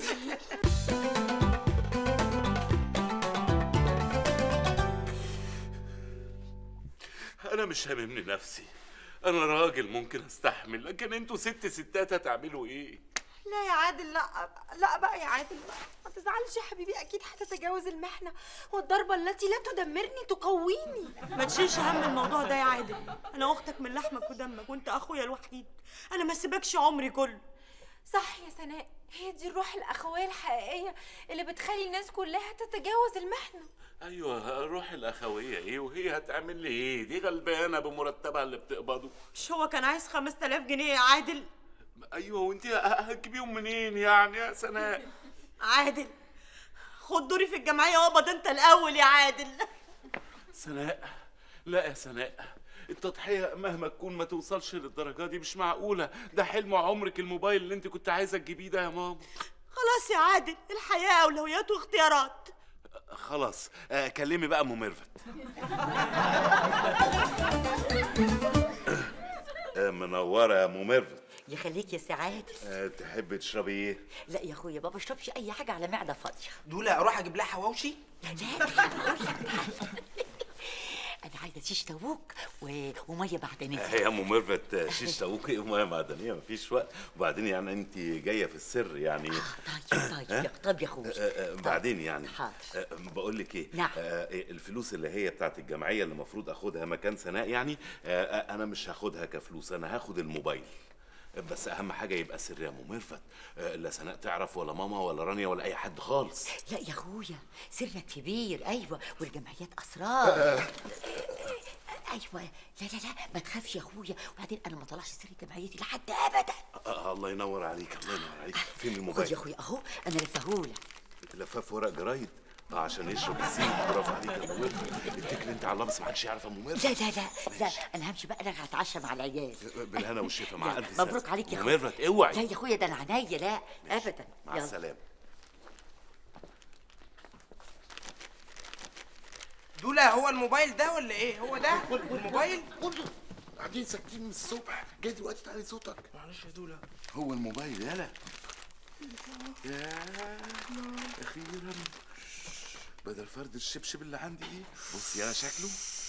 انا مش هاممني نفسي انا راجل ممكن استحمل لكن انتوا ست ستات هتعملوا ايه لا يا عادل لا لا بقى يا عادل بقى ما تزعلش يا حبيبي اكيد هتتجاوز المحنه والضربه التي لا تدمرني تقويني ما تشيلش هم الموضوع ده يا عادل انا اختك من لحمك ودمك وانت اخويا الوحيد انا ما سيبكش عمري كله صح يا سناء هي دي الروح الاخويه الحقيقيه اللي بتخلي الناس كلها تتجاوز المحنه ايوه روح الاخويه ايه وهي هتعمل لي ايه دي غلبانه بمرتبها اللي بتقبضه مش هو كان عايز 5000 جنيه يا عادل ايوه وانت هتجيبيهم منين يعني يا سناء عادل خد دوري في الجمعيه وابض انت الاول يا عادل سناء لا يا سناء التضحية مهما تكون ما توصلش للدرجة دي مش معقولة ده حلم عمرك الموبايل اللي انت كنت عايزة تجيبيه ده يا ماما خلاص يا عادل الحياه اولويات واختيارات خلاص آه كلمي بقى ام ميرفت آه منورة يا ام ميرفت يخليك يا سعادة آه تحبي تشربي ايه؟ لا يا اخويا ما بشربش اي حاجه على معده فاضيه دولا اروح اجيب لها حواوشي انا عايزه شيش تاووك و... وميه معدنيه يا ام ميرفت شيش تاوكي وميه معدنيه مفيش وقت وبعدين يعني انت جايه في السر يعني طيب ها؟ طيب يا اخويا آه، آه، بعدين يعني حاضر. آه، بقول لك ايه نعم. آه، الفلوس اللي هي بتاعت الجمعيه اللي المفروض اخدها مكان سناء يعني آه، آه، انا مش هاخدها كفلوس انا هاخد الموبايل بس اهم حاجه يبقى سر يا ام ميرفت آه، لا سناء تعرف ولا ماما ولا رانيا ولا اي حد خالص لا يا اخويا سرك كبير ايوه والجمعيات آه، اسرار ايوه لا لا لا ما تخافش يا اخويا وبعدين انا ما طلعش سر جمعيتي لحد ابدا آه، الله ينور عليك الله ينور عليك فين خد يا الموبايل اخويا اهو انا لفهولك لفاف ورق جرايد اه عشان يشرب الزيت برافو عليك يا ام ميرفت اتكل انت على الله بس ما حدش يعرف يا ام ميرفت لا لا لا لا انا همشي بقى انا هتعشى مع العيال بالهنا والشفا مع يلا، الف سلامه مبروك عليك يا أم اخويا ميرفت اوعي لا يا اخويا ده انا عينيا لا ابدا مع يلا. السلامه دولا هو الموبايل ده ولا ايه هو ده الموبايل قاعدين ساكتين من الصبح جاي دلوقتي تعلي صوتك معلش يا دولا هو الموبايل يالا يا اخيرا بدل فرد الشبشب اللي عندي دي بص يا شكله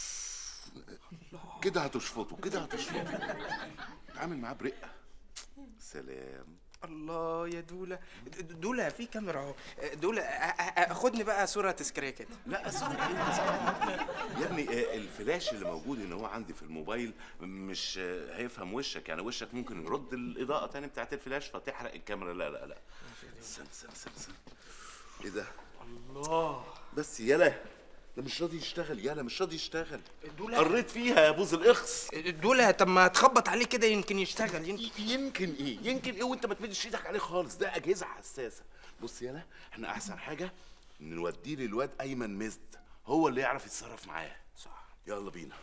كده هتشفطه كده هتشفطه اتعامل معاه برقه سلام الله يا دولا د- دولا في كاميرا اهو دولا أ- أ- أ- خدني بقى صورة تذكارية كده لا صورة ايه تذكارية؟ يا ابني آه، الفلاش اللي موجود ان هو عندي في الموبايل مش آه، هيفهم وشك يعني وشك ممكن يرد الاضاءه تاني بتاعت الفلاش فتحرق الكاميرا لا لا لا استنى استنى استنى استنى ايه ده الله بس يلا ده مش راضي يشتغل يلا مش راضي يشتغل دولا قريت فيها يا بوز الاخس دولا طب ما تخبط عليه كده يمكن يشتغل يمكن يمكن ايه يمكن ايه وانت ما تمدش ايدك عليه خالص ده اجهزه حساسه بص يلا احنا احسن حاجه نوديه للواد ايمن مزد هو اللي يعرف يتصرف معاه صح يلا بينا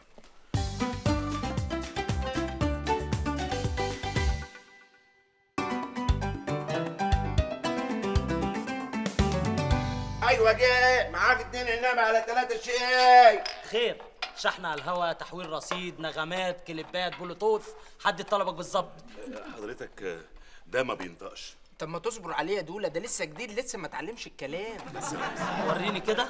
ايوه جه معاك اتنين انما على ثلاثة شاي خير شحن على الهوا تحويل رصيد نغمات كليبات بلوتوث حد طلبك بالظبط حضرتك آه، ده ما بينطقش طب ما تصبر عليه يا دولا ده لسه جديد لسه ما اتعلمش الكلام وريني كده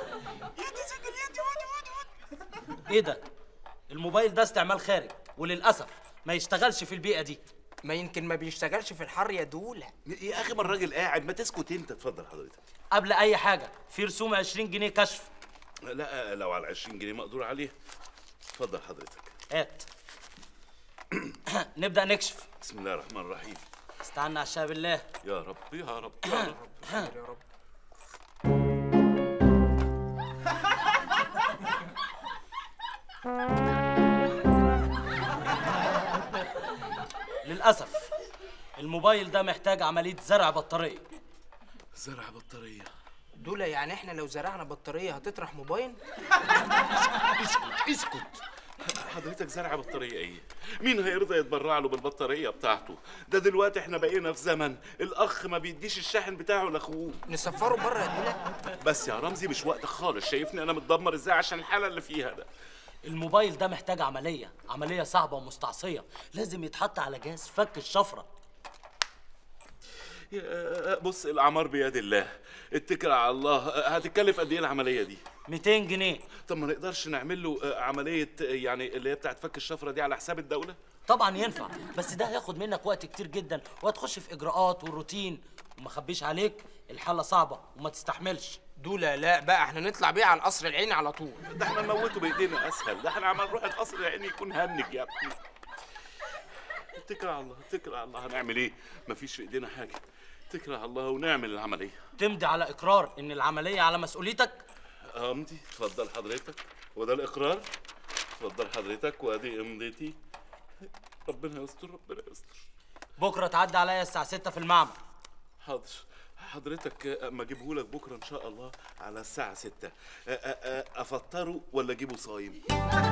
ايه ده الموبايل ده استعمال خارج وللاسف ما يشتغلش في البيئه دي ما يمكن ما بيشتغلش في الحر يا دولا يا اخي ما الراجل قاعد ما تسكت انت اتفضل حضرتك قبل اي حاجه في رسوم 20 جنيه كشف لا لو على 20 جنيه مقدور عليه اتفضل حضرتك هات نبدا نكشف بسم الله الرحمن الرحيم استعنا على الشاي بالله يا رب يا رب يا رب يا رب للاسف الموبايل ده محتاج عمليه زرع بطاريه زرع بطاريه دولا يعني احنا لو زرعنا بطارية هتطرح موبايل اسكت اسكت حضرتك زرع بطاريه ايه مين هيرضى يتبرع له بالبطاريه بتاعته ده دلوقتي احنا بقينا في زمن الاخ ما بيديش الشاحن بتاعه لاخوه نسفره بره يا دولا بس يا رمزي مش وقت خالص شايفني انا متدمر ازاي عشان الحاله اللي فيها ده الموبايل ده محتاج عمليه عمليه صعبه ومستعصيه لازم يتحط على جهاز فك الشفره يا- بص الاعمار بيد الله اتكل على الله هتتكلف قد ايه العمليه دي 200 جنيه طب ما نقدرش نعمل له آه، عمليه آه، يعني اللي هي بتاعت فك الشفره دي على حساب الدوله طبعا ينفع بس ده هياخد منك وقت كتير جدا وهتخش في اجراءات وروتين وما اخبيش عليك الحاله صعبه وما تستحملش دولة لا بقى احنا نطلع بيه على القصر العيني على طول ده احنا نموته بايدينا اسهل ده احنا عمال نروح القصر العيني يكون هنك يا ابني اتكل على الله اتكل على الله هنعمل ايه مفيش في ايدينا حاجه اتكل على الله ونعمل العمليه تمضي على اقرار ان العمليه على مسؤوليتك امضي اتفضل حضرتك وده الاقرار اتفضل حضرتك وادي امضتي ربنا يستر ربنا يستر بكره تعدي عليا الساعه 6 في المعمل حاضر حضرتك اما اجيبه لك بكره ان شاء الله على الساعه 6 أ- أ- أ- افطره ولا اجيبه صايم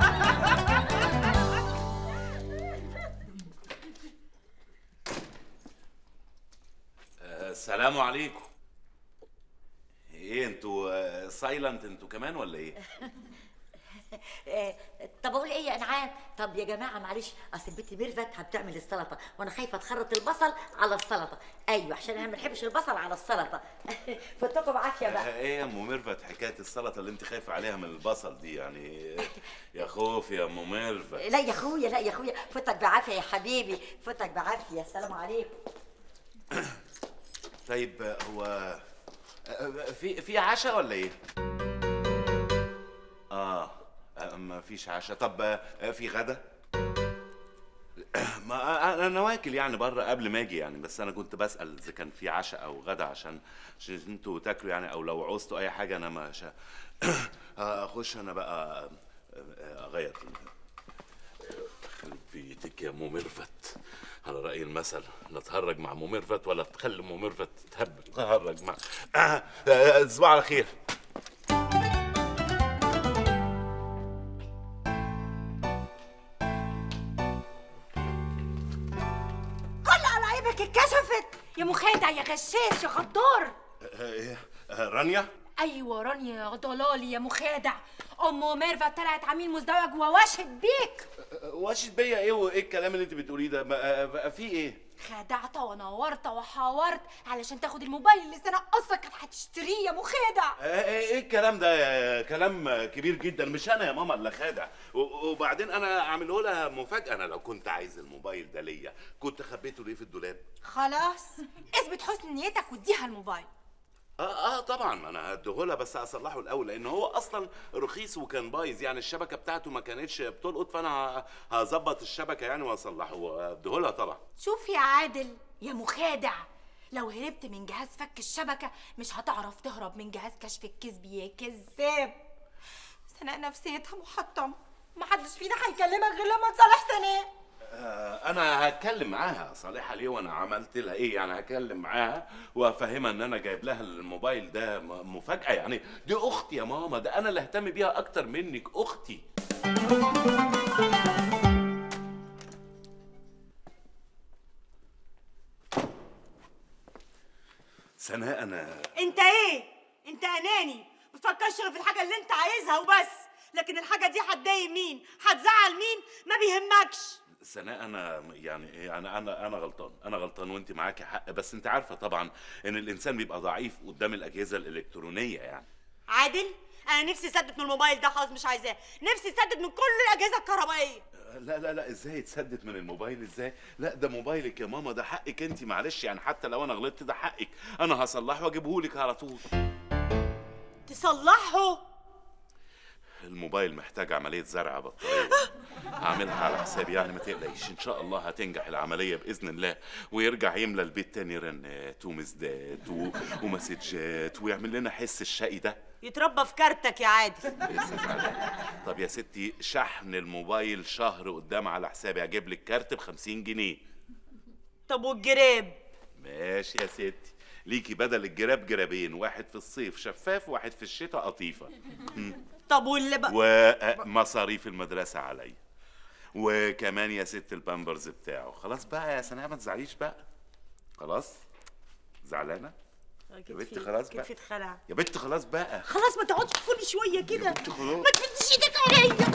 السلام عليكم ايه انتوا سايلنت انتوا كمان ولا ايه آه، طب اقول ايه يا انعام طب يا جماعه معلش اصل البت ميرفت هتعمل السلطه وانا خايفه تخرط البصل على السلطه ايوه عشان انا ما بحبش البصل على السلطه فاتكم بعافيه بقى ايه يا ام ميرفت حكايه السلطه اللي انت خايفه عليها من البصل دي يعني يا خوف يا ام ميرفت لا يا اخويا لا يا اخويا فوتك بعافيه يا حبيبي فوتك بعافيه السلام عليكم طيب هو في في عشاء ولا ايه؟ اه ما فيش عشاء طب في غدا؟ ما انا واكل يعني بره قبل ما اجي يعني بس انا كنت بسال اذا كان في عشاء او غدا عشان عشان انتوا تاكلوا يعني او لو عوزتوا اي حاجه انا مش اخش انا بقى اغير يخرب بيتك يا ام ميرفت على رأي المثل لا تهرج مع ام ميرفت ولا تخلي ام ميرفت تهب تهرج مع آه، آه، تصبحوا على خير كل قرايبك اتكشفت يا مخادع يا غشاش يا غدار آه، إيه؟ آه، رانيا ايوه رانيا يا ضلالي يا مخادع ام ميرفت طلعت عميل مزدوج ووشت بيك آه، واشت بيا ايه وايه الكلام اللي انت بتقوليه ده ما- آه، بقى في ايه خدعت ونورت وحاورت علشان تاخد الموبايل اللي سنة قصك كانت هتشتريه يا مخادع آه، ايه الكلام ده يا كلام كبير جدا مش انا يا ماما اللي خادع و- وبعدين انا عامله لها مفاجاه انا لو كنت عايز الموبايل ده ليا كنت خبيته ليه في الدولاب خلاص اثبت حسن نيتك واديها الموبايل اه اه طبعا انا هديهولها بس هصلحه الاول لان هو اصلا رخيص وكان بايظ يعني الشبكه بتاعته ما كانتش بتلقط فانا ه- هظبط الشبكه يعني واصلحه وهديهولها طبعا شوف يا عادل يا مخادع لو هربت من جهاز فك الشبكة مش هتعرف تهرب من جهاز كشف الكذب يا كذاب سناء نفسيتها محطمة محدش فينا هيكلمك غير لما تصالح سناء آه انا هتكلم معاها صالحه ليه وانا عملت لها ايه يعني هتكلم معاها وافهمها ان انا جايب لها الموبايل ده م- مفاجاه يعني دي اختي يا ماما ده انا اللي اهتم بيها اكتر منك اختي سناء انا انت ايه انت اناني بتفكرش غير في الحاجه اللي انت عايزها وبس لكن الحاجه دي هتضايق مين هتزعل مين ما بيهمكش سناء انا يعني يعني انا انا غلطان انا غلطان وانت معاكي حق بس انت عارفه طبعا ان الانسان بيبقى ضعيف قدام الاجهزه الالكترونيه يعني عادل انا نفسي اسدد من الموبايل ده خلاص مش عايزاه نفسي اسدد من كل الاجهزه الكهربائيه لا لا لا ازاي يتسدد من الموبايل ازاي لا ده موبايلك يا ماما ده حقك انت معلش يعني حتى لو انا غلطت ده حقك انا هصلحه واجيبه لك على طول تصلحه الموبايل محتاج عمليه زرع بطاريه هعملها على حسابي يعني ما تقلقيش ان شاء الله هتنجح العمليه باذن الله ويرجع يملى البيت تاني رنات ومزدات و... ومسجات ويعمل لنا حس الشقي ده يتربى في كارتك يا عادل يا سلام. طب يا ستي شحن الموبايل شهر قدام على حسابي هجيب لك كارت ب 50 جنيه طب والجراب ماشي يا ستي ليكي بدل الجراب جرابين واحد في الصيف شفاف وواحد في الشتاء قطيفه مم. طب واللي بقى ومصاريف المدرسه عليا وكمان يا ست البامبرز بتاعه خلاص بقى يا سناء ما تزعليش بقى خلاص زعلانه يا بنت خلاص بقى كيف اتخلع يا بنت خلاص بقى خلاص ما تقعدش كل شويه كده خلاص ما تمدش ايدك عليا